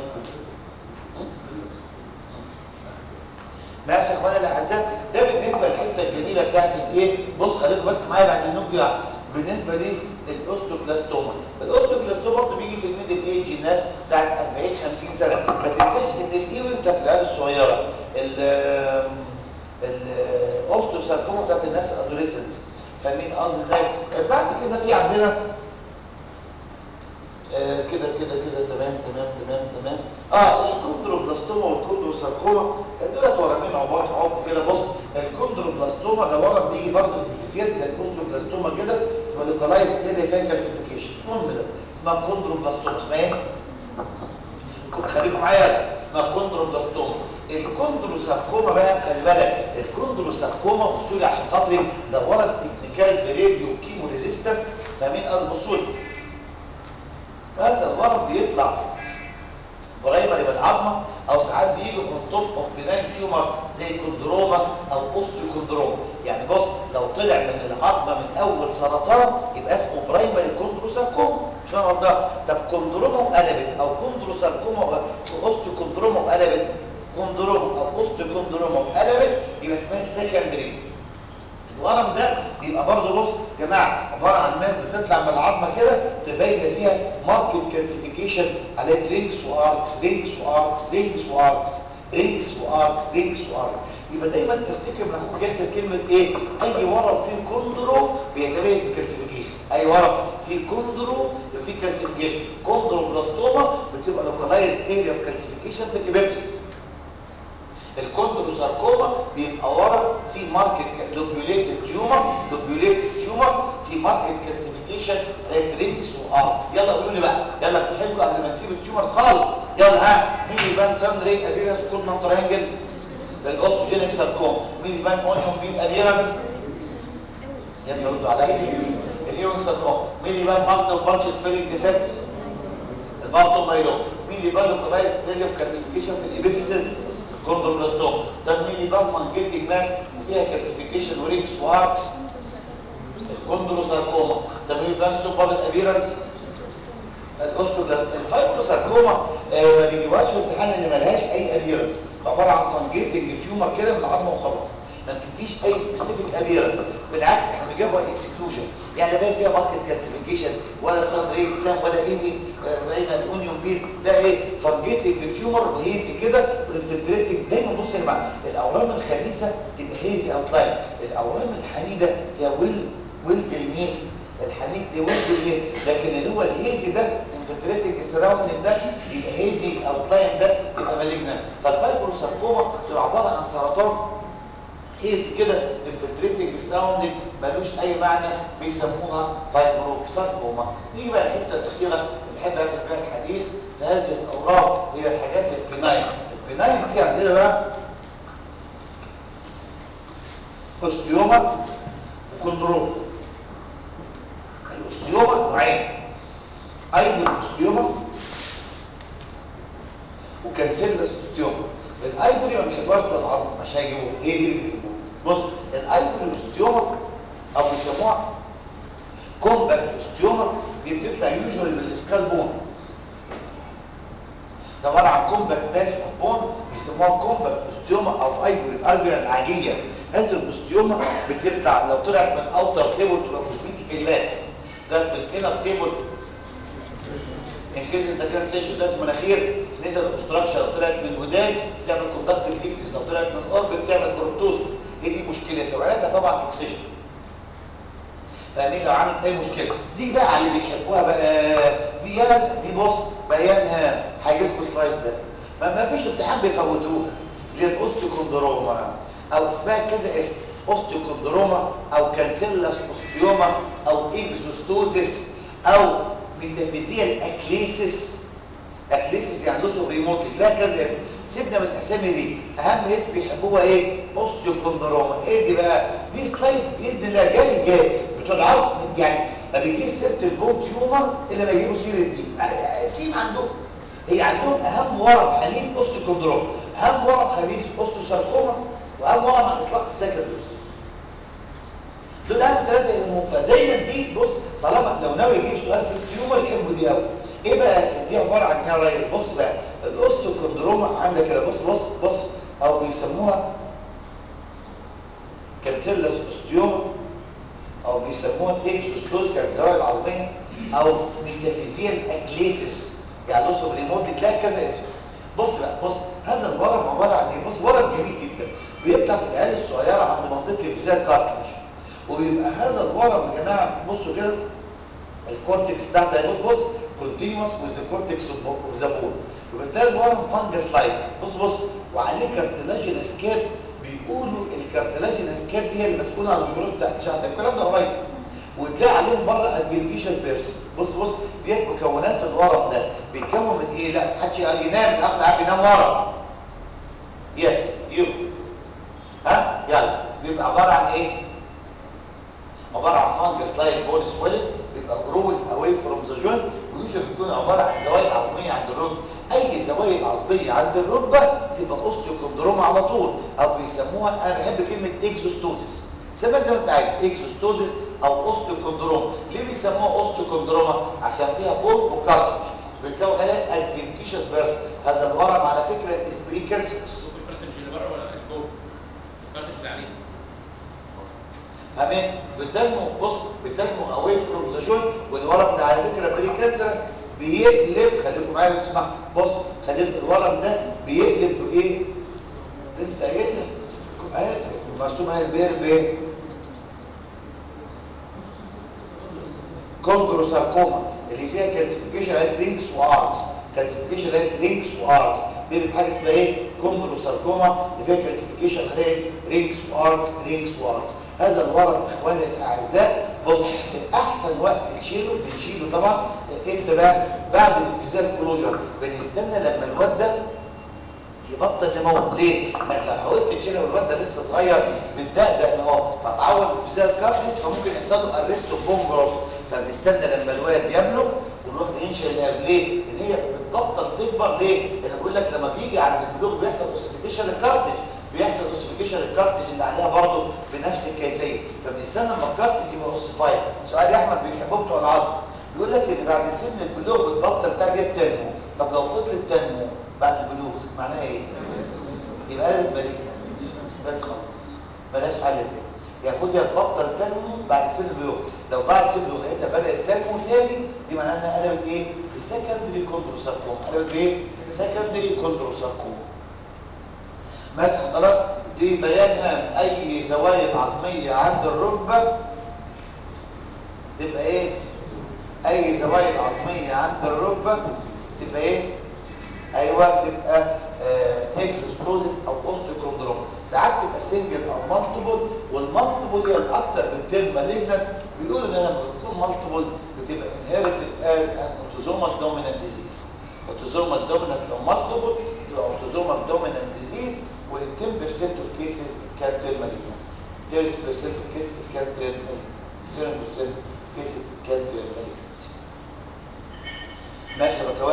ماشي يا اخوانا الاعزاء ده بالنسبه للحته الجميله بتاعت الايه بص خليكم بس معايا بعد اذنكم يعني بالنسبه لي الاوستوكلاستوما الاوستوكلاستوما برضه بيجي في الميدل ايج الناس بتاعت 40 50 سنه ما تنساش ان الايفل بتاعت العيال الصغيره الاوستوساركوما بتاعت الناس الادوليسنتس فاهمين قصدي ازاي بعد كده في عندنا آه كده كده كده تمام تمام تمام تمام اه الكوندروبلاستوما والكوندروساركوما دولت ورمين عبارة عبط كده بص الكوندروبلاستوما ده ورم بيجي برضه افسيات زي الكوندروبلاستوما كده ولوكالايز اريا فيها كالسيفيكيشن مش مهم ده اسمها كوندروبلاستوما اسمها ايه؟ خليكم معايا اسمها كوندروبلاستوما الكوندروساركوما بقى خلي بالك الكوندروساركوما بصوا لي عشان خاطري ده ورم ابنكال بريديو كيمو ريزيستنت فاهمين قصدي بصوا لي هذا الورم بيطلع برايمري من العظمه او ساعات بيجي من توب اوف بناين تيومر زي كوندروما او اوستيوكوندروما يعني بص لو طلع من العظمه من اول سرطان يبقى اسمه برايمري كوندروساركوما مش انا ده طب كوندروما وقلبت او كوندروساركوما واوستيوكوندروما وقلبت كوندروما او اوستيوكوندروما وقلبت يبقى اسمها سكندري الورم ده بيبقى برضه بص يا جماعه عباره عن ماس بتطلع من العظمه كده تبين فيها ماركت كالسيفيكيشن على رينكس واركس رينكس واركس رينكس واركس رينكس واركس رينكس واركس يبقى دايما افتكر من اخوك ياسر كلمه ايه اي ورم فيه كوندرو بيتميز بالكالسيفيكيشن اي ورم فيه كوندرو يبقى فيه كالسيفيكيشن كوندرو بلاستوما بتبقى لوكالايز اريا اوف كالسيفيكيشن في الابيفيسيس الكوندروساركوما بيبقى ورم في ماركت لوبيوليتد تيومر لوبيوليتد تيومر في ماركت كالسيفيكيشن رينكس واركس يلا قولوا لي بقى يلا بتحبوا قبل ما نسيب التيومر خالص يلا ها مين يبان سان ري ابيرنس كورنر ترينجل الاوستوجينيك ساركوما مين يبان اونيون بين ابيرنس يا ابني ردوا عليا الايونيك ساركوما مين يبان مالتي بانشت فيلينج ديفكتس البارتو مايلوم مين يبان لوكالايز اريا اوف كالسيفيكيشن في الابيفيسيس كوندروبلاستوم ده مين يبان فانجيتنج ماس وفيها كالسيفيكيشن وريكس واركس الكوندروساركوما ده مين يبان سوبر ابيرنس الاوستوبلاست الفايبروساركوما آه ما بيجيبهاش في امتحان ان ملهاش اي ابيرنس عباره عن فانجيتنج تيومر كده من العظمه وخلاص ما بتديش اي سبيسيفيك ابيرنس بالعكس احنا بنجيبها اكسكلوجن يعني لا باين فيها ماركت كالسيفيكيشن ولا صار ريت ولا ايمي بين الاونيون بير ده ايه فانجيتنج تيومر وهيزي كده وانفلتريتنج دايما بص يا جماعه الاورام الخبيثه تبقى هيزي اوت لاين الاورام الحميده تبقى ويل ويل ديلينيت الحميد لويل ديلينيت لكن اللي هو الهيزي ده انفلتريتنج السراوندنج ده يبقى هيزي اوت لاين ده يبقى مالجنا فالفايبروساركوما تبقى عباره عن سرطان هيزي كده الفلتريتنج السراوندنج ملوش اي معنى بيسموها فايبروساركوما نيجي بقى الحته الاخيره اللي بحب اخد بيها الحديث في هذه الاوراق هي الحاجات البناين البناين في عندنا بقى اوستيوما وكوندروما الاوستيوما نوعين كانسيلس اوستيوما الايفوري ما بيحبوهاش بتوع العظم مش هيجيبوها ايه دي اللي بيحبوها بص الايفوري اوستيوما او بيسموها كومباكت اوستيوما دي بتطلع يوجوالي بالسكال بون عباره عن كومباكت ماس اوف بون بيسموها كومباكت اوستيوما او ايفوري الالفيا العاجيه هذه الاوستيوما بتطلع لو طلعت من اوتر تيبل تبقى كوزميتيك كلمات طلعت من انر تيبل ان كيس انت كده بتلاقي شدات مناخير نزل اوبستراكشن طلعت من ودان بتعمل كوندكتيف ديفيس او طلعت من قرب بتعمل بروتوزس هي دي مشكلتها وعلاجها طبعا اكسجن فاهمين لو عملت اي مشكله دي بقى على اللي بيحبوها بقى دي دي بص بيانها هيجي لكم السلايد ده ما, ما فيش امتحان بيفوتوها اللي هي الاوستيوكوندروما او اسمها كذا اسم اوستيوكوندروما او كانسيلاس اوستيوما او اكزوستوزيس او ميتافيزيال اكليسيس اكليسيس يعني لوس اوف ريموتلي لا كذا اسم سيبنا من الاسامي دي اهم اسم بيحبوها ايه اوستيوكوندروما ايه دي بقى دي سلايد باذن الله جاي جاي بتوع العظم يعني ما بيجيش سيره البون تيومر الا ما يجيبوا سيره دي سيب عندهم هي عندهم اهم ورم حميد اوستيوكوندروما اهم ورم خبيث اوستيوساركوما واهم ورم على اطلاق السكندرز دول اهم ثلاثه يهمهم فدايما دي بص طالما لو ناوي يجيب سؤال في التيومر يحبوا دي قوي ايه بقى دي عباره عن ايه يا ريس بص بقى الاوستيوكوندروما عامله كده بص بص بص او بيسموها كانسيلاس اوستيوما او بيسموها اكسوستوس يعني الزوايا العظميه او ميتافيزيال اكليسيس يعني لوس اوف ريموت تلاقي كذا اسم بص بقى بص هذا الورم عباره عن ايه بص ورم جميل جدا بيطلع في العيال الصغيره عند منطقه الفيزيال كارتلج وبيبقى هذا الورم يا جماعه بصوا كده الكورتكس بتاعته بص بص كونتينوس وذ كورتكس اوف ذا بون وبالتالي الورم فانجس لايك بص بص وعليه كارتلاجين سكاب بيقولوا الكارتلاجين سكاب هي المسؤوله عن الجروث بتاعت الشعر الكلام ده قريب وتلاقي عليهم بره ادفنتيشس بيرس بص بص ديت مكونات الورم ده بيتكون من ايه لا محدش قال ينام الاخ قاعد بينام ورا يس يو ها يلا بيبقى عباره عن ايه عباره عن فانجس لايك بون سويلنج بيبقى جروينج اواي فروم ذا جوينت ويوجد بيكون عباره عن زوايد عظميه عند الركبه اي زوايد عظميه عند الركبه تبقى اوستيوكوندروما على طول او بيسموها انا بحب كلمه اكزوستوزيس سميها زي ما انت عايز اكزوستوزيس او اوستيوكوندروما ليه بيسموها اوستيوكوندروما عشان فيها بول وكارتج بيتكون عليها ادفنتيشس بيرس هذا الورم على فكره از بريكانسرس فاهمين بتنمو بص بتنمو اواي فروم ذا جوينت والورم ده على فكره بري كانسرس بيقلب خليكم معايا اسمع بص خليك الورم ده بيقلب بايه لسه قايل لك مرسوم اهي البير بايه كوندروساركوما اللي فيها كالسيفيكيشن على رينكس واركس كالسيفيكيشن على رينكس واركس دي حاجه اسمها ايه كوندروساركوما اللي فيها كالسيفيكيشن على رينكس واركس رينكس واركس هذا الورم اخواني الاعزاء بص احسن وقت نشيله بنشيله طبعا امتى بقى بعد الانفصال كلوجر بنستنى لما الواد ده يبطل نمو ليه؟ ما انت لو حاولت تشيله والواد ده لسه صغير بتدقدق اهو فتعود انفصال كارتلج فممكن يحصل له ارست اوف بون جروث فبنستنى لما الواد يبلغ ونروح ننشئ الاب ليه؟ ان هي بتبطل تكبر ليه؟ انا بقول لك لما بيجي عند البلوغ بيحصل اوسيفيكيشن للكارتلج بيحصل اوسيفيكيشن للكارتج اللي عليها برضه بنفس الكيفيه فبنستنى لما الكارتج يبقى اوسيفايد سؤال يا احمد بيحبوه بتوع العظم بيقول لك ان بعد سن البلوغ بتبطل بتاع دي تنمو طب لو فضلت تنمو بعد البلوغ معناها ايه يبقى قلبت مالجنت بس خلاص بلاش حل تاني يعني المفروض هي تبطل تنمو بعد سن البلوغ لو بعد سن البلوغ لقيتها بدات تنمو تاني دي معناها انها قلبت ايه سكندري كوندروساركوما قلبت ايه سكندري كوندروساركوما ماشي حضرتك دي بيانها اي زوايد عظميه عند الركبه تبقى ايه اي زوايد عظميه عند الركبه تبقى ايه ايوه تبقى هيكسوستوزيس او اوستيوكوندروما ساعات تبقى سنجل او مالتيبل والمالتيبل هي الاكثر بالترم مالجنت بيقولوا ان لما بتكون مالتيبل بتبقى انهيرتد از ان اوتوزومال دومينانت ديزيز اوتوزومال دومينانت لو مالتيبل تبقى اوتوزومال دومينانت ديزيز وإن 10% of cases it can turn malignant 30% of cases it can turn malignant 20% of cases it can turn malignant ماشي يا بكوات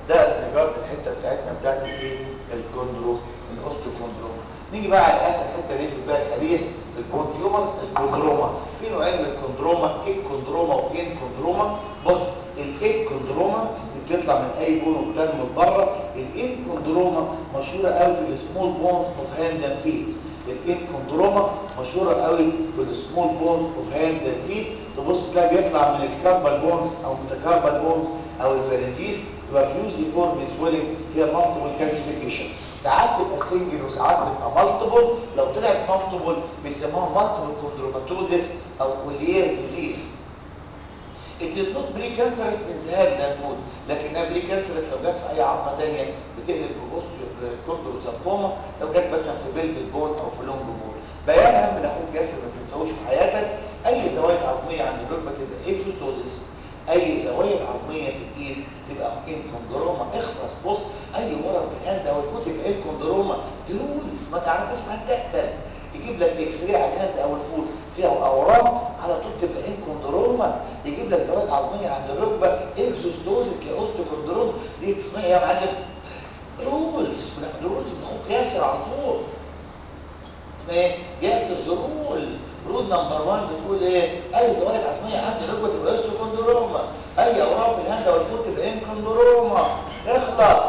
ده اسنجارد الحته بتاعتنا بتاعت الايه الكوندرو الاوستيوكوندروما نيجي بقى على اخر حته دي في الباقي الحديث في البون تيومرز الكوندروما في نوعين من الكوندروما ايه كوندروما وان كوندروما بص الايه كوندروما بتطلع من اي بون وبتنمو من بره الان كوندروما مشهوره قوي في السمول بونز اوف هاند اند فيت الان كوندروما مشهوره قوي في السمول بونز اوف هاند اند فيت تبص تلاقي بيطلع من الكاربال بونز او متكاربال بونز او الفرنجيس تبقى فيوزي فورم سويلنج فيها مالتيبل كالسيفيكيشن ساعات تبقى سنجل وساعات تبقى مالتيبل لو طلعت مالتيبل بيسموها مالتيبل كوندروماتوزيس او كوليير ديزيز It is not precancerous in the hand and foot لكنها precancerous لو جت في اي عظمه ثانيه بتقلب باوستيوكوندروساركوما لو جت مثلا في بلف البون او في لونج بون بيانها من اخوك ياسر ما تنساوش في حياتك اي زوايد عظميه عند الركبه تبقى اكسوستوزيس اي زوايد عظميه في الايد تبقى انكوندروما اخلص بص اي ورم في الهند او الفوت يبقى انكوندروما دي رولز ما تعرفش ما تقبل يجيب لك اكس راي على الهند او الفوت فيها اورام على طول تبقى انكوندروما يجيب لك زوايد عظميه عند الركبه اكسوستوزيس لاوستوكوندروما دي اسمها ايه يا معلم رولز من رولز من اخوك ياسر على طول اسمها ايه ياسر زرول رول نمبر 1 بتقول ايه اي زوايد عظميه عند الركبه تبقى اوستوكوندروما اي اورام في الهند او الفوت تبقى انكوندروما اخلص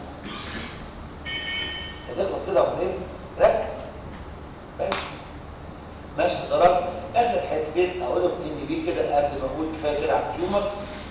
هتخلص كده يا ابراهيم ركز بس ماشي حضرتك اخر حتتين اقولهم ان بي كده قبل ما اقول كفايه كده على التيومر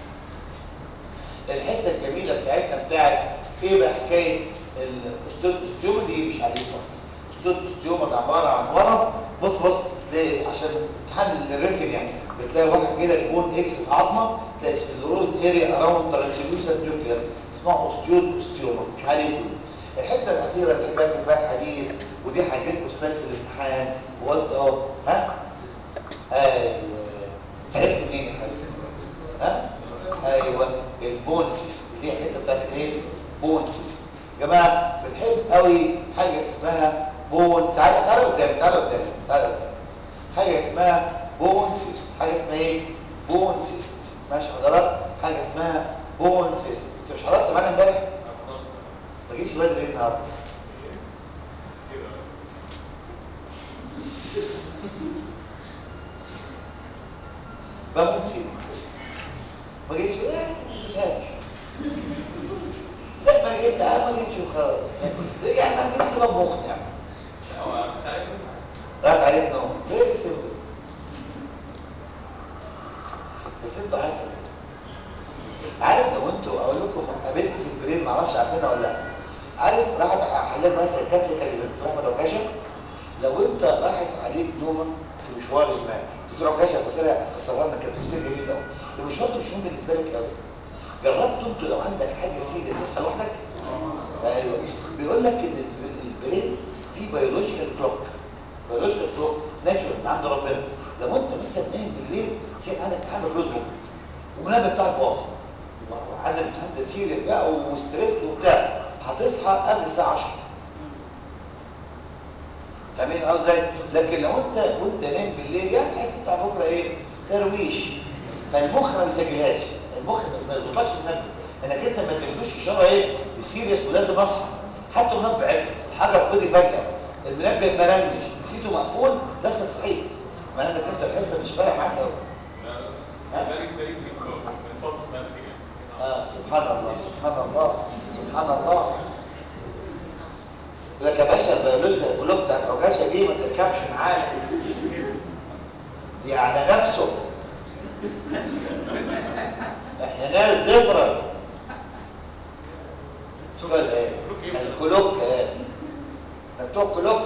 الحته الجميله بتاعتنا بتاعت ايه بقى حكايه الاستيوما دي مش عليك اصلا الاستيوما ده عباره عن ورم بص بص تلاقي عشان امتحان الريتن يعني بتلاقي واحد كده البون اكس في عظمه تلاقي سكلروز اريا اراوند ترانسلوسنت نيوكليوس اسمها اوستيود اوستيوما مش عليك الحته الاخيره اللي بحبها في البحث حديث ودي هجيلكوا سلايد في الامتحان وقلت اهو ها ايوه عرفت منين يا حسن ها ايوه البون سيستم اللي هي الحته بتاعت الايه بون سيستم يا جماعه بنحب قوي حاجه اسمها بون تعالى تعالى قدام تعالى قدام تعالى قدام حاجه اسمها بون سيستم حاجه اسمها ايه بون سيستم ماشي حضرتك حاجه اسمها بون سيستم انت مش حضرت معانا امبارح ما جيتش بدري ليه النهارده بموت فيك ما جيتش ايه ما تفهمش لا ما جيت لا ما جيتش وخلاص يعني ما عنديش سبب مقنع بس راحت عليك نوم ليه بس بس انتوا حسن عارف لو انتوا اقول لكم قابلت في البريد ما اعرفش عارفينها ولا لا عارف راحت حلال مثلا كاتريكال اذا بتروح مدوكشه لو انت راحت عليك نومه في مشوار ما تروح كاشف فاكرها فسرها لنا كانت تفسير جميل قوي المشوار ده مش مهم بالنسبه لك قوي جربت انت لو عندك حاجه سيده تصحى لوحدك ايوه بيقول لك ان البرين فيه بيولوجيكال كلوك بيولوجيكال كلوك ناتشورال من عند ربنا لو انت مثلا نايم بالليل سيب عندك امتحان بكروز بكره والمنبه بتاعك باظ وعندك امتحان ده سيريس بقى وستريس وبتاع هتصحى قبل الساعه 10 فاهمين قصدي لكن لو انت وانت نايم بالليل يعني تحس بتاع بكره ايه ترويش فالمخ ما بيسجلهاش المخ ما يظبطكش المنبه انك انت ما تدوش اشاره ايه سيريس ولازم اصحى حتى المنبه عطل الحاجه فضي فجاه المنبه ما رنش نسيته مقفول نفسك صحيت معناه انك انت الحصه مش فارق معاك قوي اه سبحان الله سبحان الله سبحان الله يقول لك يا باشا البيولوجيا القلوب بتاع العكاشه دي ما تركبش معانا دي على نفسه احنا ناس ديفرنت سؤال ايه الكلوك ايه بتوع كلوك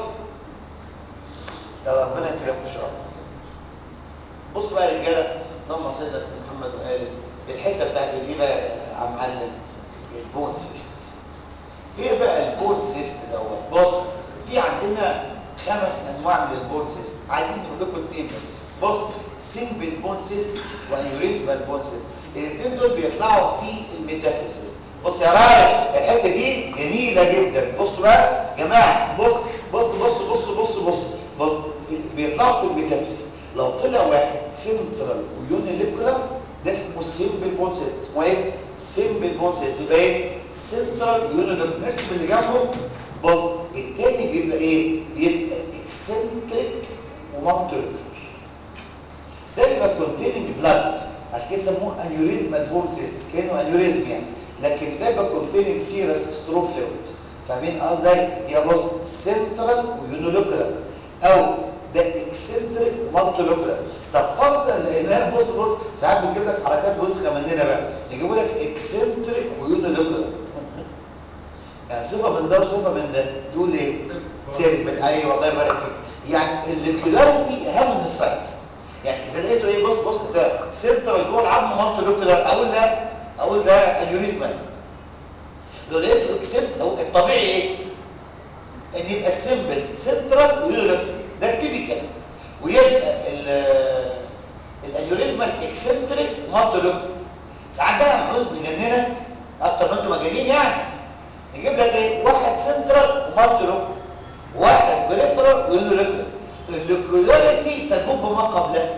يا ربنا يكرمك ان شاء الله بص بقى يا رجاله اللهم صل على سيدنا محمد وآله الحته بتاعت الايه بقى يا عم معلم البون سيست ايه بقى البون سيست دوت بص في عندنا خمس انواع من البون سيست عايزين نقول لكم اثنين بس بص سيمبل بون سيست وانيوريزمال بون سيست الاثنين دول بيطلعوا في الميتافيزيس بص يا راجل الحته دي جميله جدا بص بقى يا جماعه بص بص بص بص بص بص بص بيطلعوا في الميتافيزيس لو طلع واحد سنترال ويونيليكولار ده اسمه سيمبل بون سيست اسمه ايه سيمبل بون سيست بيبقى ايه سنترال يونيلوك نرسم اللي جنبه بص التاني بيبقى ايه بيبقى اكسنتريك ومالتيلوكر ده بيبقى كونتيننج بلاد عشان كده يسموه انيوريزم ادفول سيستم كانه انيوريزم يعني لكن ده بيبقى كونتيننج سيرس سترو فلويد فاهمين قصدي يا بص سنترال ويونيلوكر او ده اكسنتريك ومالتيلوكر طب فرضا لان بص بص ساعات بيجيب لك حركات وسخه مننا بقى يجيبوا لك اكسنتريك ويونيلوكر يعني صفه من ده وصفه من ده تقول ايه سيربل ايوه الله يبارك فيك يعني الليكولاريتي اهم من السايت يعني اذا لقيته ايه بص بص انت سنترال جوه العظم مالتيلوكر اقول لا اقول ده انيوريزما لو لقيته اكسنت او الطبيعي ايه ان يبقى السيمبل سنترال ويونيلوكر ده التيبيكال ويبقى الانيوريزما الاكسنتريك مالتيلوكر ساعات بقى معوز بيجننا اكتر ما انتم مجانين يعني نجيب لك ايه واحد سنترال ومالتيلوكر واحد بريفرال ويونيلوكر اللوكيولاريتي تجب ما قبلها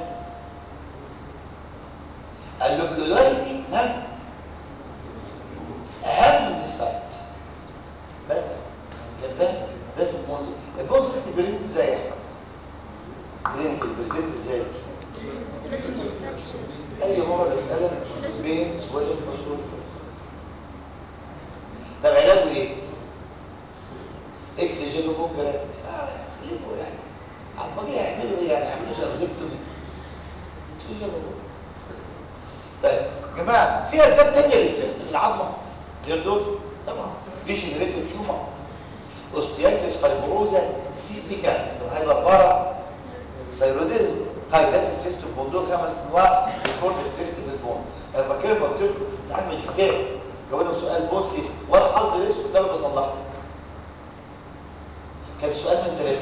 اللوكيولاريتي ها اهم من السايت بس فهمتها ده اسمه بونز البونز سيستم بريزنت ازاي يا احمد كلينيكال بريزنت ازاي اي مرض يسالك بين سويلنج مشهور طب علاجه ايه اكسجين وبوكرات اه سليبه يعني عمال يعملوا ايه يعني يعملوا شغلتهم اكسجين طيب يا جماعه في اسباب ثانيه للسيست في العظمه غير دول طبعا ديجنريتيف تيومر اوستياتس فايبروزا سيستيكا الهايبربارا سيروديزم هايدات السيست البون دول خمس انواع بيكون السيست في البون انا فاكر قلت لكم في امتحان ماجستير جاوبنا سؤال بون سيست وانا حظي الاسود ده اللي بصلحه كان سؤال من 30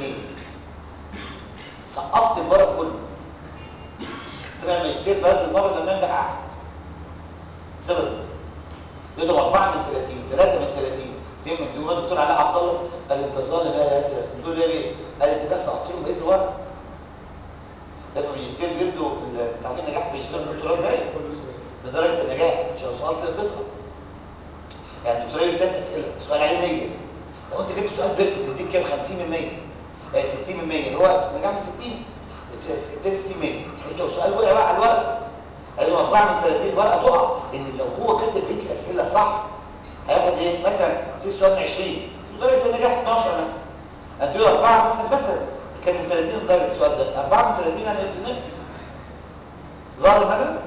سقطت المره كله طلع ماجستير في هذه المره لما انجح قعدت سبب لقيتهم اربعه من 30 ثلاثه من 30 اثنين من دول الدكتور علاء عبد الله قال لي انت ظالم يا ياسر قلت له ليه؟ قال لي انت بس سقطت لهم بقيه الورق ده في الماجستير بيدوا انت عارفين نجاح ماجستير الدكتوراه ازاي؟ بدرجه النجاح مش لو سؤال سنه تسقط يعني الدكتوراه ليه ثلاث اسئله السؤال عليه 100 لو انت جبت سؤال بيرفكت تديك كام 50 من 100 آه 60 من 100 اللي هو نجاح من 60 اديت 60 من بحيث لو سؤال وقع بقى على الورق قال له 4 من 30 الورقه تقع ان لو هو كاتب بقيه الاسئله صح هياخد ايه مثلا سي سؤال من 20 درجه النجاح 12 مثلا اديله 4 مثلا مثلا كان من 30 درجه السؤال ده 4 من 30 يعني نقص ظالم انا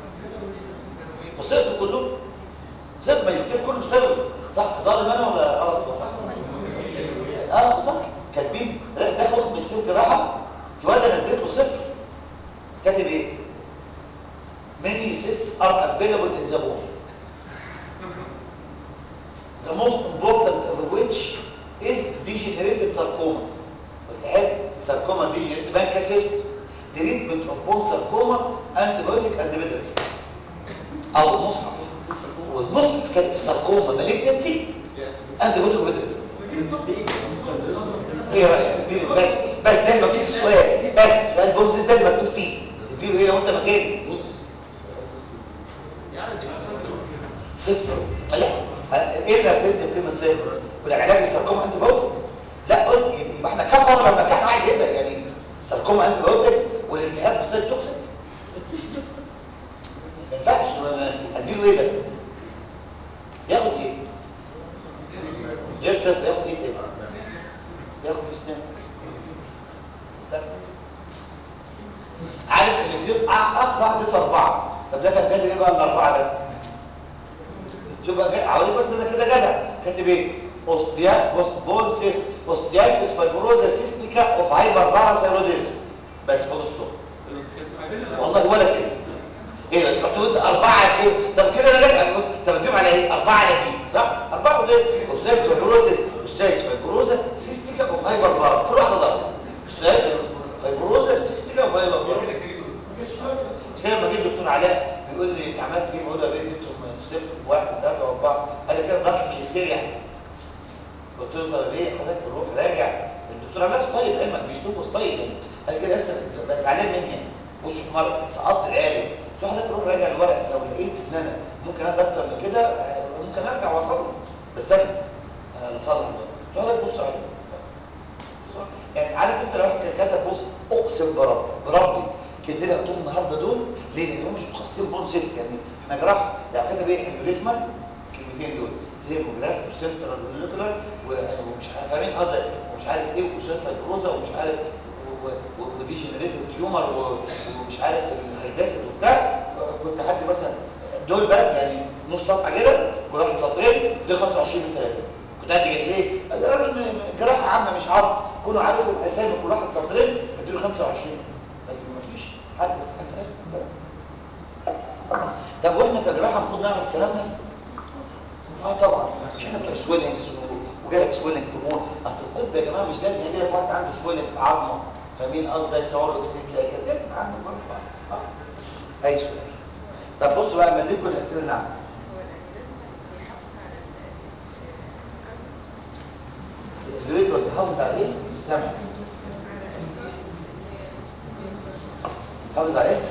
وصلت كله صرت ماجستير كله بسبب صح ظالم انا ولا غلط اه صح كاتبين ده واخد ماجستير جراحه في وقت انا اديته صفر كاتب ايه many cysts are available in the bone the most important of which is degenerated sarcomas والتهاب sarcoma degenerated pancreas treatment of bone sarcoma antibiotic and medicines او المصحف والمصحف كان الساركوما مالجنسي antibiotic medicines ايه رايك تديله بس بس ده اللي مكتوب في السؤال بس سؤال بومز ده اللي مكتوب فيه تديله ايه لو انت مكاني صفر لا ايه اللي هتنزل بكلمه صفر والعلاج الساركوما انت بوتك لا قلت يبقى احنا كفر لما كان واحد زي ده يعني ساركوما انت بوتك والالتهاب بسبب توكسيك ما ينفعش اديله ايه ده ياخد ايه غير صفر ياخد ايه تاني ياخد في سنان عارف اللي بتبقى اخ واحد اربعه طب ده كان كاتب ايه بقى الاربعه ده شوف بقى حواليك بس انا كده جدع كاتب ايه اوستيات بون سيست اوستياتس فايبروزا سيستيكا اوف هايبر باراثايروديزم بس فول ستوب والله ولا كده ايه رحت قلت اربعه كده طب كده انا جدع طب بتجيب على ايه اربعه على دي صح اربعه ودي اوستياتس فايبروزا اوستياتس فايبروزا سيستيكا اوف هايبر بارا كل واحده ضرب اوستياتس فايبروزا سيستيكا اوف هايبر بارا مش كده لما جيت دكتور علاء بيقول لي انت عملت ايه بقول له بقيت اديتهم صفر واحد ثلاثه واربعه قال لي كده ضغط ماجستير يعني قلت له طب ايه حضرتك روح راجع الدكتور علاء طيب علمك بيشتمه طيب يعني قال لي كده لسه بس زعلان مني يعني بص في مره سقطت العيال قلت له حضرتك روح راجع الورق لو لقيت ان انا ممكن ادي اكتر من كده ممكن ارجع واصلي استنى انا اللي اصلح ده تقعد تبص عليه يعني عارف انت لو واحد كان كتب بص اقسم برب بربي كده طول النهارده دول ليه؟ لان هم مش متخصصين بون سيست يعني احنا جراح يعني كتب ايه انيوريزمال الكلمتين دول زيروجراف وسنترال مولكولار ومش عارف فاهمين قصدي ومش عارف ايه وسيلفا فايبروزا ومش عارف وديجنريتيف تيومر ومش عارف الهيدات وبتاع كنت حد مثلا دول بقى يعني نص صفحه كده كل واحد سطرين ده 25 من 3 كنت قاعد جت ليه؟ ده راجل جراحه عامه مش عارف كونه عارف الاسامي كل واحد سطرين اديله 25 لكن ما فيش حد يستحق طب واحنا كجراحه المفروض نعرف الكلام ده؟ اه طبعا مش احنا بتوع سويلنجز وجالك سويلنج في بون اصل الطب يا جماعه مش لازم يجي لك واحد عنده سويلنج في عظمه فاهمين قصدي يتصور له اكسيد تلاقي كده لازم عنده برضه خالص اه اي سؤال طب بصوا بقى مليكوا الاسئله اللي عندكم الريزبر بيحافظ على ايه؟ السمع بيحافظ على ايه؟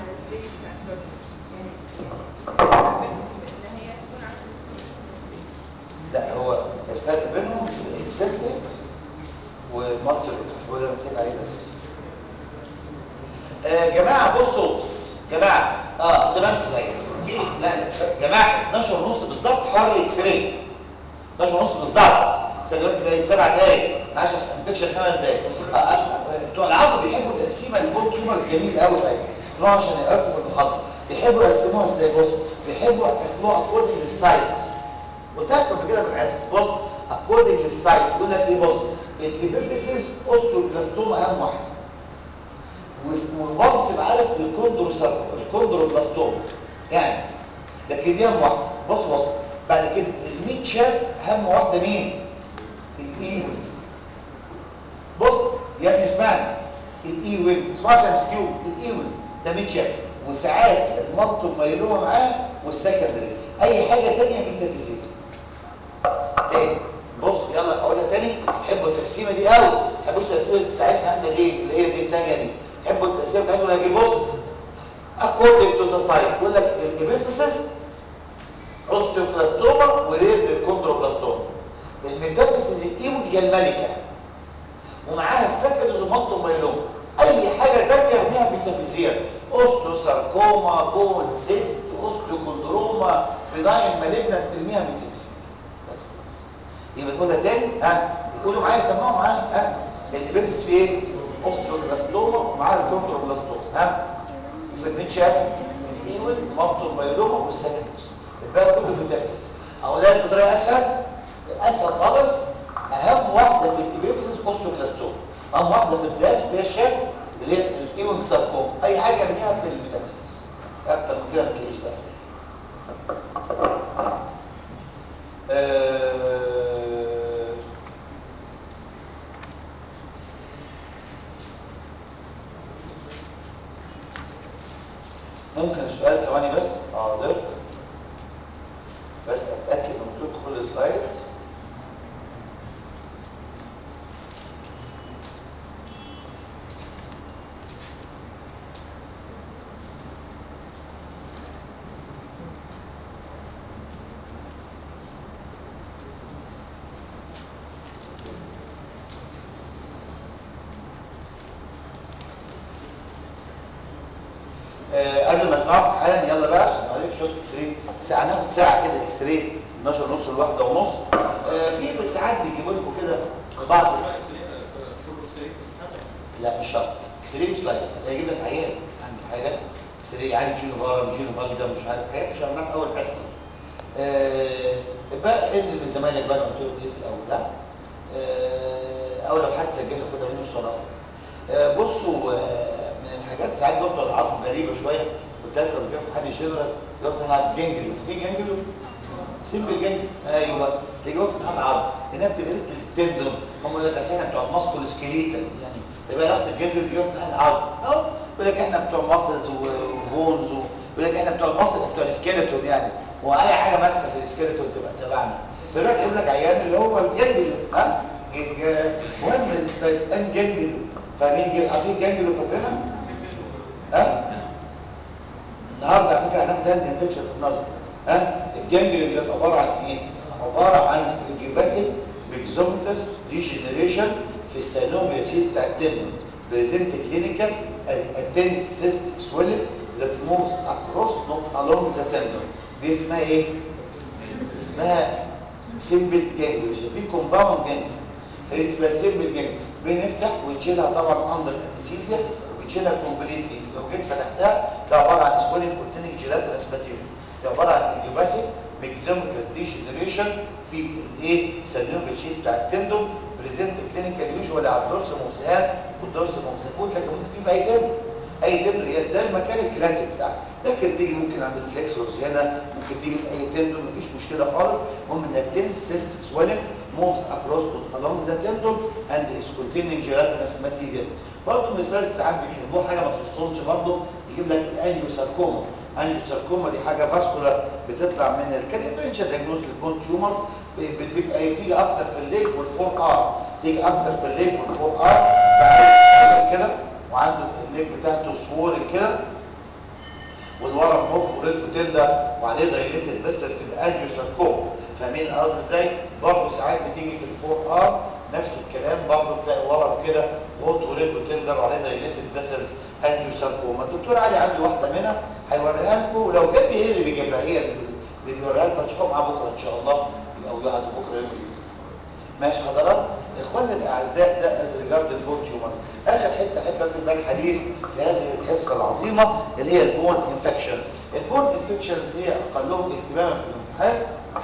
لا هو الفرق بينهم الاكسنتريك والمالتي هو اللي محتاج عليه ده بس آه جماعه بصوا بص جماعه اه تمام ازاي في لا لا جماعه 12 ونص بالظبط حوار الاكس راي 12 ونص بالظبط دلوقتي بقى سبع دقايق 10 انفكشن خمس دقايق بتوع العظم بيحبوا تقسيمه البول تيومرز جميل قوي يعني اسمعوا عشان يقربوا في المحاضره بيحبوا يقسموها ازاي بص بيحبوا يقسموها اكوردنج للسايت قلت لكم قبل كده بالعزم بص اكوردنج للسايت يقول لك ايه بص الابيفيسيس اوستيوبلاستوما اهم واحده وبرضه تبقى عارف الكوندروسار الكوندروبلاستوما يعني لكن دي اهم واحده بص بص بعد كده الميت شاف اهم واحده مين الايفل بص يا ابني اسمعني الايفل اسمع عشان مسكيو الايفل ده ميت شاف وساعات المالتو مايلوما معاه والسكندريز اي حاجه ثانيه ميتافيزيك تاني بص يلا اقولها تاني حبوا التقسيمه دي قوي حبوا التقسيمه بتاعتنا احنا دي اللي هي دي الثانيه دي حبوا التقسيمه بتاعتنا اجي بص اكوردنج تو ذا سايت يقول لك الابيفيسيس اوستيوبلاستوما وريد كوندروبلاستوما الميتافيسيس الايمون هي الملكه ومعاها السكندز ومالتو مايلوما اي حاجه ثانيه ارميها ميتافيزيا اوستوساركوما بون سيست اوستيوكوندروما بناين مالجنت ارميها ميتافيزيا بس خلاص يبقى نقولها تاني ها يقولوا معايا سمعوا معايا ها الابيفيس في ايه اوستيوبلاستوما ومعاها الكوندروبلاستوما ها وفي الميتشاف الايول مالتو مايلوما والسكندز الباقي كله ميتافيزيا اقولها بطريقه اسهل اسهل خالص اهم واحده في الابيفيسيس اوستيوكلاستوما اهم واحده في الدافس هي الشاف اللي هي الايون ساركوما اي حاجه منها في الميتافيزيس اكتر من كده ما تلاقيش بقى سهل أه ممكن السؤال ثواني بس حاضر بس اتاكد ان تدخل السلايدز آه قبل ما اسمعكم حالا يلا بقى عشان اوريك شويه اكس راي ساعه ناخد ساعه كده اكس راي 12 ونص لواحده ونص آه في ساعات بيجيبوا لكم كده بعض لا مش شرط اكس راي سلايدز هيجيب لك عيان عنده حاجه اكس راي عارف يشيل فارا يشيل فالدا مش عارف حاجات شرحناها في اول حصه آه بقى ان اللي زمايلك بقى قلت لهم ايه في الاول لا آه او لو حد سجل خدها منه الصرافه آه بصوا آه من الحاجات ساعات برضه العظم غريبه شويه قلت لك لما بياخد حد يشيلها يقول انا جنجلو في جنجلو سيمبل جنجلو ايوه تيجي واقف امتحان عظم هنا بتبقى التندون هم يقول لك اصل احنا بتوع الماسكول سكيليتال يعني تبقى رحت الجنجلو تيجي واقف امتحان عظم اهو يقول لك احنا بتوع ماسلز وبونز يقول لك احنا بتوع الماسل بتوع السكيلتون يعني واي حاجه ماسكه في السكيلتون تبقى تبعنا فيروح يجيب لك عيان اللي هو الجنجلو ها مهم الجنجلو فاهمين عارفين الجنجلو فاكرينها؟ ها النهارده على فكره هناخد هاند انفكشن في النظر ها الجنجل اللي عباره عن ايه عباره عن ايديوباثيك ميكزومتس ديجنريشن في السينوميال شيست بتاع التندون بريزنت كلينيكال از اتنس سيستيك سويلنج that moves across not along the tendon دي اسمها ايه؟ اسمها سيمبل جانجليوس في كومباوند جانجليوس فهي اسمها سيمبل جانجليوس بنفتح ونشيلها طبعا اندر انستيزيا وبنشيلها كومبليتلي لو جيت فتحتها تبقى عباره عن سويلنج كونتيننج جيلاتينس ماتيريال دي عباره عن ايديوباثيك ميكزوميكس ديجنريشن في الايه سيلوفيال شيز بتاع التندون بريزنت كلينيكال يوجوال على الدورس موفزهان والدورس موفزفوت لكن ممكن تيجي في اي تندون اي تندون هي ده المكان الكلاسيك بتاعها لكن تيجي ممكن عند الفليكسورز هنا ممكن تيجي في اي تندون مفيش مشكله خالص المهم ان التند سيست سويلنج موفز اكروس along the tendon and is containing gelatinous material برضه من السلايد ساعات بيحبوه حاجه ما تخصهمش برضه يجيب لك الانجيوساركوما الانجيوساركوما دي حاجه فاسكولار بتطلع من الكان ديفرنشال دايجنوز للبون تيومرز بتبقى بتيجي اكتر في الليج والفور ار تيجي اكتر في الليج والفور ار فعايز كده وعنده الليج بتاعته سووري كده والورم هوب وريد وتندر وعليه دايليتد فيسلز الانجيوساركوما فاهمين قصدي ازاي برضه ساعات بتيجي في الفور ار نفس الكلام برضه تلاقي ورم كده هوت وريد وتندر وعليه دايليتد فيسلز انجيوساركوما الدكتور علي عنده واحده منها هيوريها لكم ولو جنبي هي اللي بيجيبها هي اللي بيوريها لكم هتشوفوها معاه بكره ان شاء الله او بعد بكره يوم الاثنين ماشي حضرات اخواننا الاعزاء ده از ريجارد البون تيومرز اخر حته احب في بال الحديث في هذه الحصه العظيمه اللي هي البون انفكشنز البون انفكشنز هي اقلهم اهتماما في الامتحان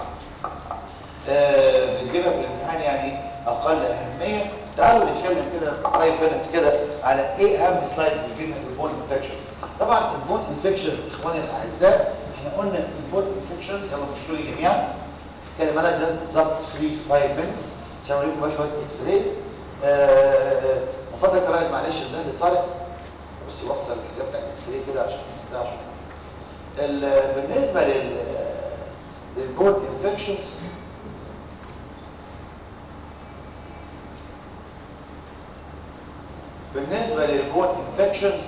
آه بنجيبها في الامتحان يعني اقل اهميه تعالوا نتكلم كده 5 minutes كده على ايه اهم سلايدز بتجينا في البون انفكشنز طبعا البون انفكشنز اخواني الاعزاء احنا قلنا البون انفكشنز يلا بصوا لي جميعا كلمه انا جاست بالظبط 3 5 minutes عشان اوريكم بقى شويه اكس رايز من فضلك يا راجل معلش ده طارق بس يوصل الحاجات بتاع الاكس راي كده عشان ده عشان بالنسبه لل للبون انفكشنز بالنسبه للبون انفكشنز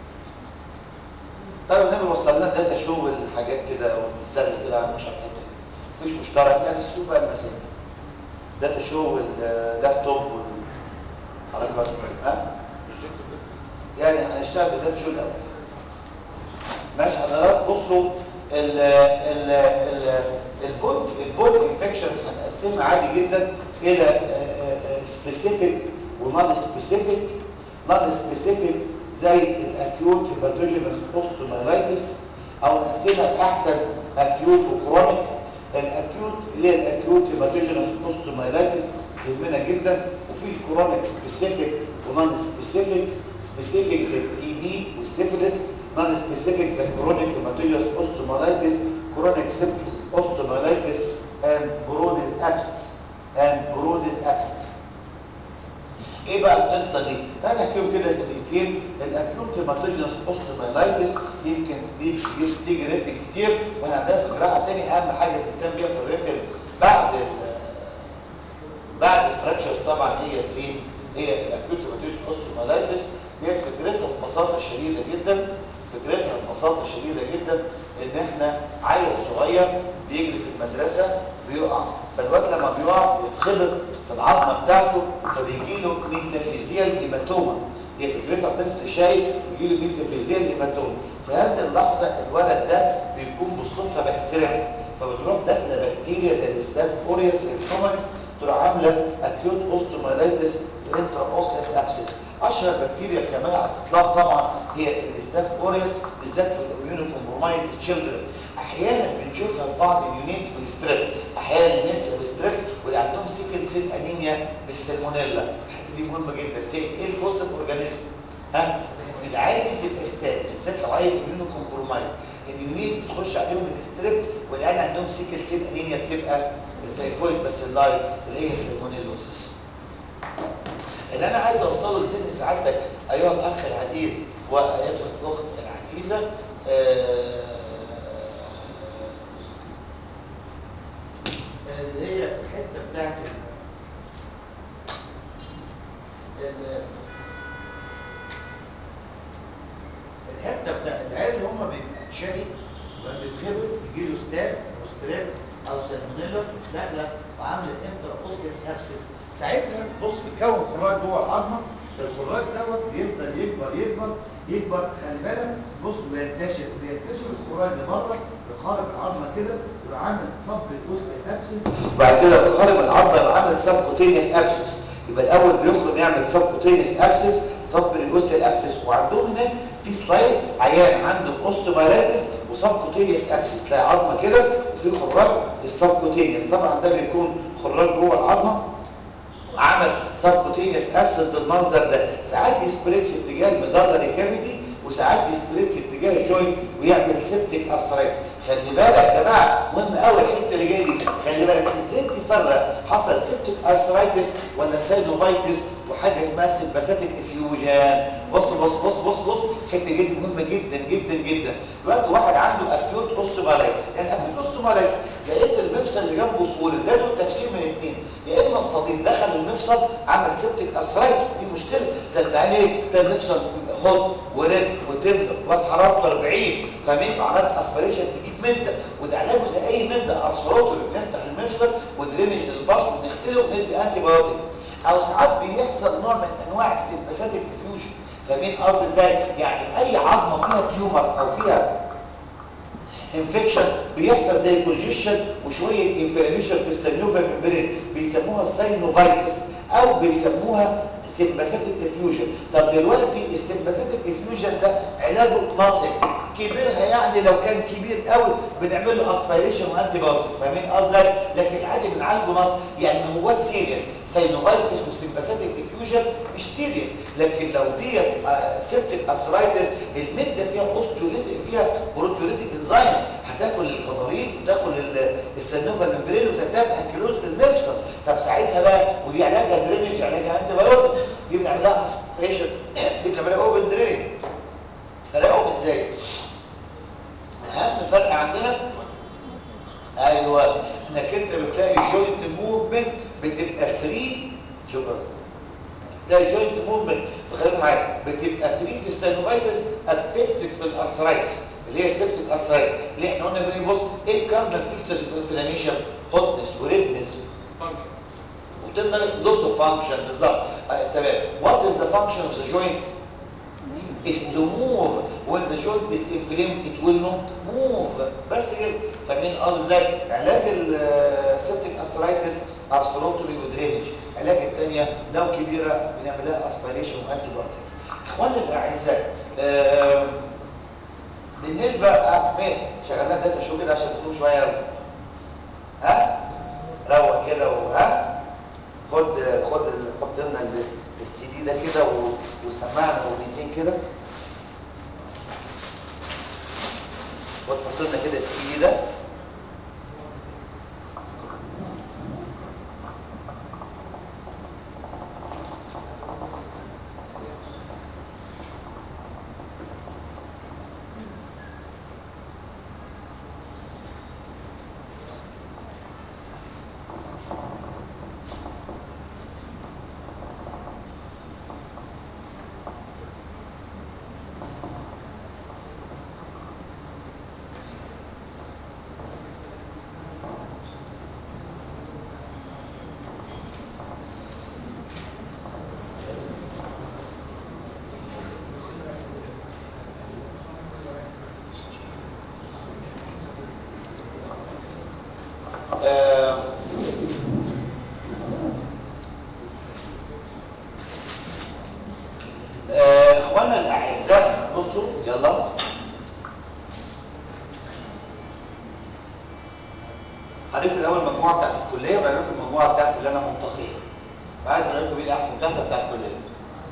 طيب النبي وصل لنا داتا شو والحاجات كده والسله كده مش هنحط مفيش مشترك يعني السوق بقى المسائل داتا شو واللابتوب والحركات بقى ها يعني هنشتغل بداتا شو الاول ماشي حضرات بصوا ال ال ال البود البود انفكشنز هنقسمها عادي جدا الى سبيسيفيك ونون سبيسيفيك نون سبيسيفيك زي الاكيوت هيباتوجينس بوستومايلايتس او نقسمها الاحسن اكيوت وكرونيك الاكيوت اللي هي الاكيوت هيباتوجينس بوستومايلايتس يهمنا جدا وفي الكرونيك سبيسيفيك ونون سبيسيفيك سبيسيفيك زي التي بي والسيفيلس نون سبيسيفيك زي الكرونيك هيباتوجينس بوستومايلايتس كرونيك سيبتيك اوستومايلايتس and بروديز ابسس and بروديز ابسس ايه بقى القصه دي تعالى احكيهم كده في دقيقتين الاكيوت هيماتوجينس اوستومايلايتس يمكن دي بتيجي ريتن كتير واحنا عندنا في جراحه تاني اهم حاجه بنهتم بيها في الريتن بعد بعد الفراكشرز طبعا هي الايه هي الاكيوت هيماتوجينس اوستومايلايتس دي فكرتها ببساطه شديده جدا فكرتها ببساطه شديده جدا ان احنا عيل صغير بيجري في المدرسه بيقع فالواد لما بيقع بيتخبط في العظمه بتاعته فبيجي له ميتافيزيال هيماتوما هي فكرتها طفل شايب بيجي له ميتافيزيال هيماتوما في هذه اللحظه الولد ده بيكون بالصدفه بكتيريا فبتروح داخله بكتيريا زي الستاف اوريوس الكومنز تروح عامله اكيوت اوستومايلايتس انترا اوسيس ابسس اشهر بكتيريا كمان على الاطلاق طبعا هي الستاف اوريوس بالذات في الاميونو كومبرومايز تشيلدرن احيانا بنشوفها في بعض اليونيتس بالستريب احيانا اليونيتس بالستريب واللي عندهم سيكل سيل انيميا بالسلمونيلا الحته دي مهمه جدا ايه الكوست اورجانيزم ها العادي للاستاذ بالذات لو عيل اميونو كومبرومايز اليونيت بتخش عليهم الستريب والان عندهم سيكل سيل انيميا بتبقى التيفويد بس اللايف اللي هي السلمونيلوسيس اللي انا عايز اوصله لسن سعادتك ايها الاخ العزيز وايتها الاخت العزيزه آه اللي هي الحته بتاعت الحته بتاعت العيال اللي هم بيبقى شقي لما بيتخبط يجي له ستاب او ستراب او سالمونيلا داخله وعامله انترا اوسيس ابسس ساعتها بص بيكون خراج جوه العظمه الخراج دوت بيفضل يكبر يكبر يكبر خلي بالك بص بينتشر بينتشر الخراج لبره بخارج العظمه كده يبقى عامل صب الوسط ابسس وبعد كده بخارج العظمه يبقى عامل سب كوتينيوس ابسس يبقى الاول بيخرج يعمل سب كوتينيوس ابسس صب الوسط الابسس وعندهم هناك في سلايد عيان عنده اوستومايلايتس وسبكوتينيوس ابسس تلاقي عظمه كده وفي خراج في السبكوتينيوس طبعا ده بيكون خراج جوه العظمه وعمل سبكوتينيوس ابسس بالمنظر ده ساعات يسبريت في اتجاه المدلري كافيتي وساعات يسبريت في اتجاه الجوينت ويعمل سيبتيك ارثرايتس خلي بالك يا جماعه مهم قوي الحته اللي جايه دي خلي بالك ازاي تفرق حصل سيبتيك ارثرايتس ولا ساينوفايتس وحاجه اسمها سمباثيك افيوجن بص بص بص بص بص الحته دي مهمه جدا جدا جدا دلوقتي واحد عنده اكيوت اوستومالايتس يعني اكيوت اوستومالايتس لقيت المفصل اللي جنبه سهوله ده له تفسير من الاثنين يا اما الصديد دخل المفصل عمل سيبتيك ارثرايتس دي مشكله ده عليه ده المفصل هوت ورد وتبدا وحرارته 40 فمين عملت اسبريشن تجيب مده وده علاجه زي اي مده ارثروتومي بنفتح المفصل ودرينج للباص وبنغسله وبندي انتي بايوتيك او ساعات بيحصل نوع من انواع السيمباثيك افيوجن فاهمين قصدي ازاي يعني اي عظمه فيها تيومر او فيها انفكشن بيحصل زي كونجيشن وشويه انفلاميشن في السينوفا ممبرين بيسموها الساينوفايتس او بيسموها سيمباثيك افيوجن طب دلوقتي السيمباثيك افيوجن ده علاجه ناصع كبيرها يعني لو كان كبير قوي بنعمل له اسبيريشن وانتي بايوتيك فاهمين قصدي لكن العادي بنعالجه نص يعني ما هو سيريس ساينوفايتس وسيمباثيك افيوجن مش سيريس لكن لو ديت سيبتيك ارثرايتس المده فيها اوستيوليتيك فيها بروتيوليتيك انزيمز هتاكل الغضاريف وتاكل السنوفا الممبرين وترتب انكلوز المفصل طب ساعتها بقى ودي علاجها درينج علاجها انتي بايوتيك دي بنعملها اسبيريشن دي بنعملها اوبن درينج فرقهم ازاي اهم فرق عندنا ايوه انك انت بتلاقي جوينت موفمنت بتبقى فري شكرا تلاقي جوينت موفمنت خليك معايا بتبقى فري في السينوفايتس افكتد في الارثرايتس اللي هي السبتيك ارثرايتس اللي احنا قلنا بقى بص ايه الكاردينال فيتشرز انفلاميشن هوتنس وريدنس وتفضل لوس اوف فانكشن بالظبط آه تمام وات از ذا فانكشن اوف ذا جوينت is to move when the joint is inflamed it will not move بس كده فاهمين قصدي ازاي علاج السبتيك ارثرايتس ارثروتومي ودرينج علاج الثانيه لو كبيره بنعمل لها اسبيريشن وانتي بايوتكس اخواني الاعزاء آه بالنسبه فين شغلنا داتا شو كده عشان تكون شويه ها روق كده وها خد خد حط لنا السي دي ده كده وسمعنا اغنيتين كده وتحط لنا كده السي دي ده اخوانا الاعزاء بصوا يلا هنقول الاول المجموعه بتاعت الكليه وبعدين لكم المجموعه بتاعت اللي انا منتخبها فعايز اقول لكم ايه الاحسن بتاعتها بتاع الكليه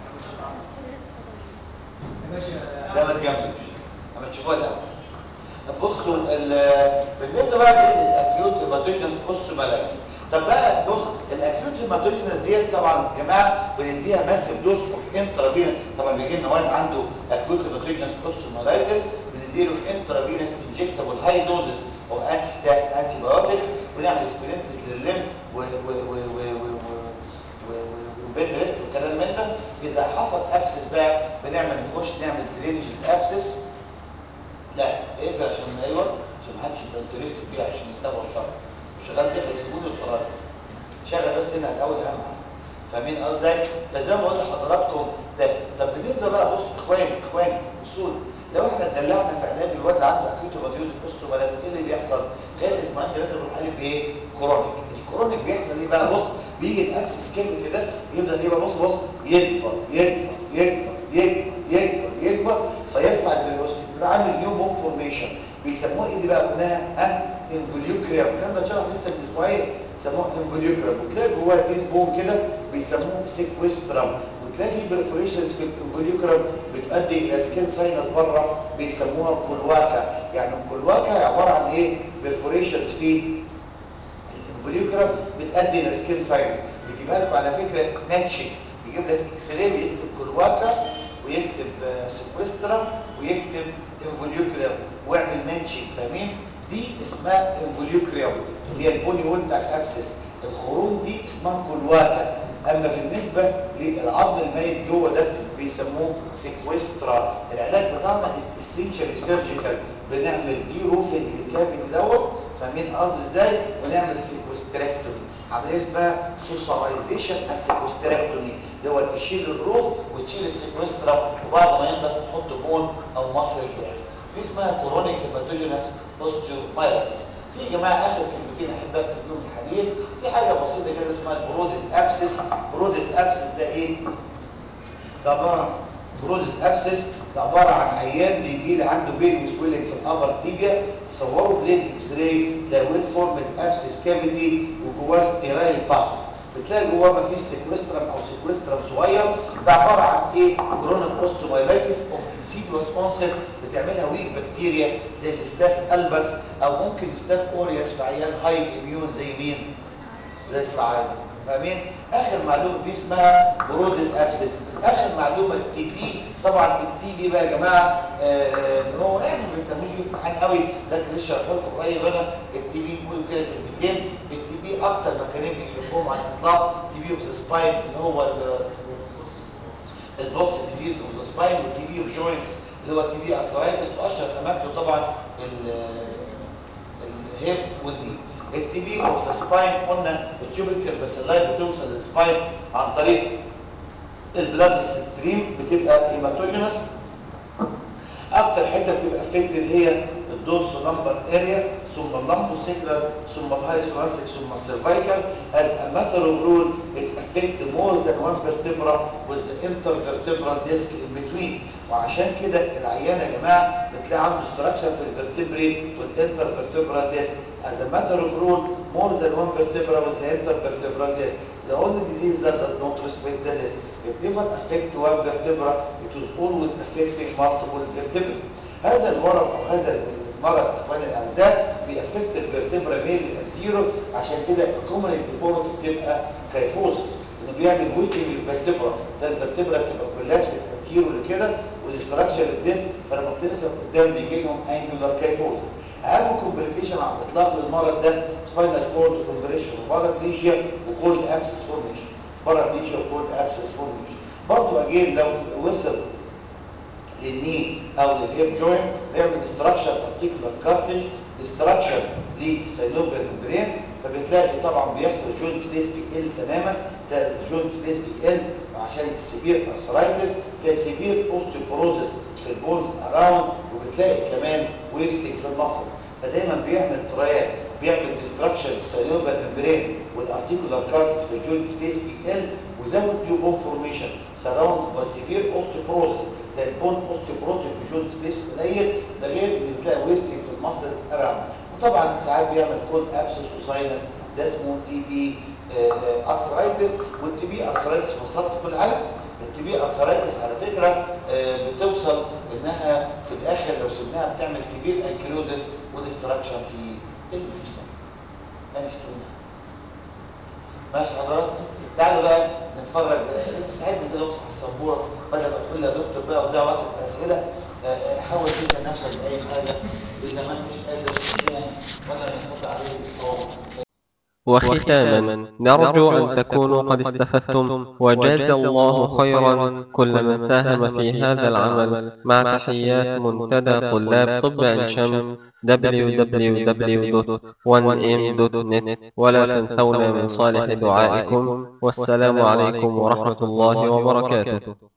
ده ما تجملش اما تشوفوها الاول بصوا بالنسبه بقى للاكيوت هيماتوجينس اوستومالايتس طب بقى بص الاكيوت هيماتوجينس ديت طبعا يا جماعه بنديها ماسيف دوز اوف انترافينس طبعا بيجي لنا واحد عنده اكيوت هيماتوجينس اوستومالايتس بنديله انترافينس انجكتابل هاي دوزز او انتي ستات انتي بايوتكس ونعمل اكسبيرينتس للليم و و و و و وبيد ريست والكلام من ده اذا حصل ابسس بقى بنعمل نخش نعمل درينج الابسس لا اقفل عشان ايوه عشان ما حدش يبقى انترست فيها عشان يتابعوا الشرع شغال بيه هيسيبوني واتفرجوا شغل بس هنا الاول اهم حاجه فاهمين قصدي فزي ما قلت لحضراتكم ده طب بالنسبه بقى بص اخواني اخواني اصول لو احنا اتدلعنا في علاج الواد اللي عنده اكيوتو باديوز اوستومالاس ايه اللي بيحصل غير اسبوعين ثلاثه بنروح قالب بايه كرونيك الكرونيك بيحصل ايه بقى بص بيجي الابسس كلمه ده يفضل ايه بقى بص بص يكبر يكبر يكبر يكبر يكبر يكبر فيرفع الفيلوسيتي بيبقى عامل نيو بون فورميشن بيسموه ايه دي بقى قلناها ها انفوليوكريم الكلام ده اتشرح لسه من اسبوعين بيسموه انفوليوكريم وتلاقي جواه ديس بون كده بيسموه سيكويسترم وتلاقي في برفوريشنز في الانفوليوكريم بتؤدي الى سكين ساينس بره بيسموها كلواكا يعني الكلواكا عباره عن ايه برفوريشنز في الانفوليوكريم بتؤدي الى سكين ساينس بيجيبها لكم على فكره ماتشنج يجيب لك اكس راي بيكتب كلواكا ويكتب سيكويسترم ويكتب انفوليوكريم ويعمل ماتشنج فاهمين دي اسمها انفوليوكريم اللي هي البولي وول بتاع الابسس الخروم دي اسمها كلواكا اما بالنسبه للعظم الميت جوه ده بيسموه سيكويسترا العلاج بتاعنا اسينشال سيرجيكال بنعمل دي روفنج للكافيتي دوت فاهمين قصدي ازاي ونعمل سيكوستراكتومي عمليه اسمها سوسرايزيشن اند سيكوستراكتومي اللي هو تشيل الروف وتشيل السيكوسترا وبعد ما ينضف نحط بون او مصل جاف دي اسمها كورونيك هيباتوجينس اوستيومايلايتس في يا جماعه اخر كلمتين احبها في اليوم الحديث في حاجه بسيطه كده اسمها البروديس ابسس بروديس ابسس ده ايه ده عباره عن بروديس ابسس ده عباره عن عيان بيجي لي عنده بين وسويلنج في الابر تيبيا تصوروا بلين اكس راي تلاقي ويل فورمد ابسس كافيتي وجواه ستيرايل باس بتلاقي جواه ما فيش سيكوسترم او سيكوسترم صغير ده عباره عن ايه كرونيك اوستومايلايتس اوف انسيدوس اونست بتعملها ويك بكتيريا زي الاستاف البس او ممكن استاف اوريوس في عيان هاي اميون زي مين زي الصعايده فاهمين اخر معلومه دي اسمها بروديس ابسس اخر معلومه التي بي طبعا التي بي بقى يا جماعه آه هو يعني ما بيهتموش بيه امتحان قوي لكن لسه هشرح لكم قريب انا التي بي بيقولوا كده كلمتين التي بي اكتر مكانين بيحبوهم على الاطلاق تي بي اوف ذا سباين اللي هو البوكس ديزيز اوف ذا سباين والتي بي اوف جوينتس اللي هو التي بي ارثرايتس واشهر اماكنه طبعا الهيب والني التي بي اوف ذا سباين قلنا التوبيكال بس اللايف بتوصل للسباين عن طريق البلاد ستريم بتبقى هيماتوجينس اكتر حته بتبقى افكتد هي الدورسو لمبر اريا ثم اللمبو سيكرال ثم الهاي ثوراسيك ثم السيرفايكال as a matter of rule it affect more than one vertebra with the intervertebral disc in between وعشان كده العيان يا جماعه بتلاقي عنده structure في الفرتبري والintervertebral disc as a matter of rule more than one vertebra with the intervertebral disc the only disease that does not respect the disc it never affect one vertebra it was always affecting multiple vertebrae هذا المرض او هذا المرض اخواني الاعزاء بيأفكت الفرتبرا ميل الانتيرو عشان كده الكومن ديفورمتي بتبقى كايفوزس انه بيعمل ويتنج للفرتبرا زي الفرتبرا بتبقى كولابس الانتيرو كده والاستراكشر الديسك فلما بترسم قدام بيجي لهم انجولار كايفوزس اهم كومبليكيشن على الاطلاق للمرض ده سباينال كورد كومبريشن وبارابليجيا وكولد ابسس فورميشن بارابليجيا وكولد ابسس فورميشن برضه اجين لو وصل للني او للهيب جوينت بيعمل ديستراكشن ارتيكولار كارتلج ديستراكشن للسيلوفيال ممبرين فبتلاقي طبعا بيحصل جوينت سبيس بيقل تماما تلاقي الجوينت سبيس بيقل عشان السيفير ارثرايتس تلاقي سيفير اوستيوبروزس في البونز اراوند وبتلاقي كمان ويستنج في المسلز فدايما بيعمل ترايل بيعمل ديستراكشن للسيلوفيال ممبرين والارتيكولار كارتلج في الجوينت سبيس بيقل وزود نيو بون فورميشن سراوند باي سيفير اوستيوبروزس ده البون اوستيوبروتيك بجون سبيس قليل ده غير ان بتلاقي ويستنج في المسلز اراوند وطبعا ساعات بيعمل كود ابسس وساينس ده اسمه تي بي ارثرايتس والتي بي ارثرايتس وصلت كل حاجه التي بي ارثرايتس على فكره بتوصل انها في الاخر لو سبناها بتعمل سيفير انكيلوزس وديستراكشن في المفصل انستونا ماشي حضرات تعالوا بقى نتفرج انت ساعدني كده امسح السبوره بدل ما تقول لي يا دكتور بقى وده وقت في اسئله حاول تشغل نفسك باي حاجه اذا ما انتش قادر تقوم ولا تنقطع عليك الصوم وختاما نرجو أن تكونوا قد استفدتم وجاز الله خيرا كل من ساهم في هذا العمل مع تحيات منتدى طلاب طب عين شمس www.1m.net ولا تنسونا من صالح دعائكم والسلام عليكم ورحمة الله وبركاته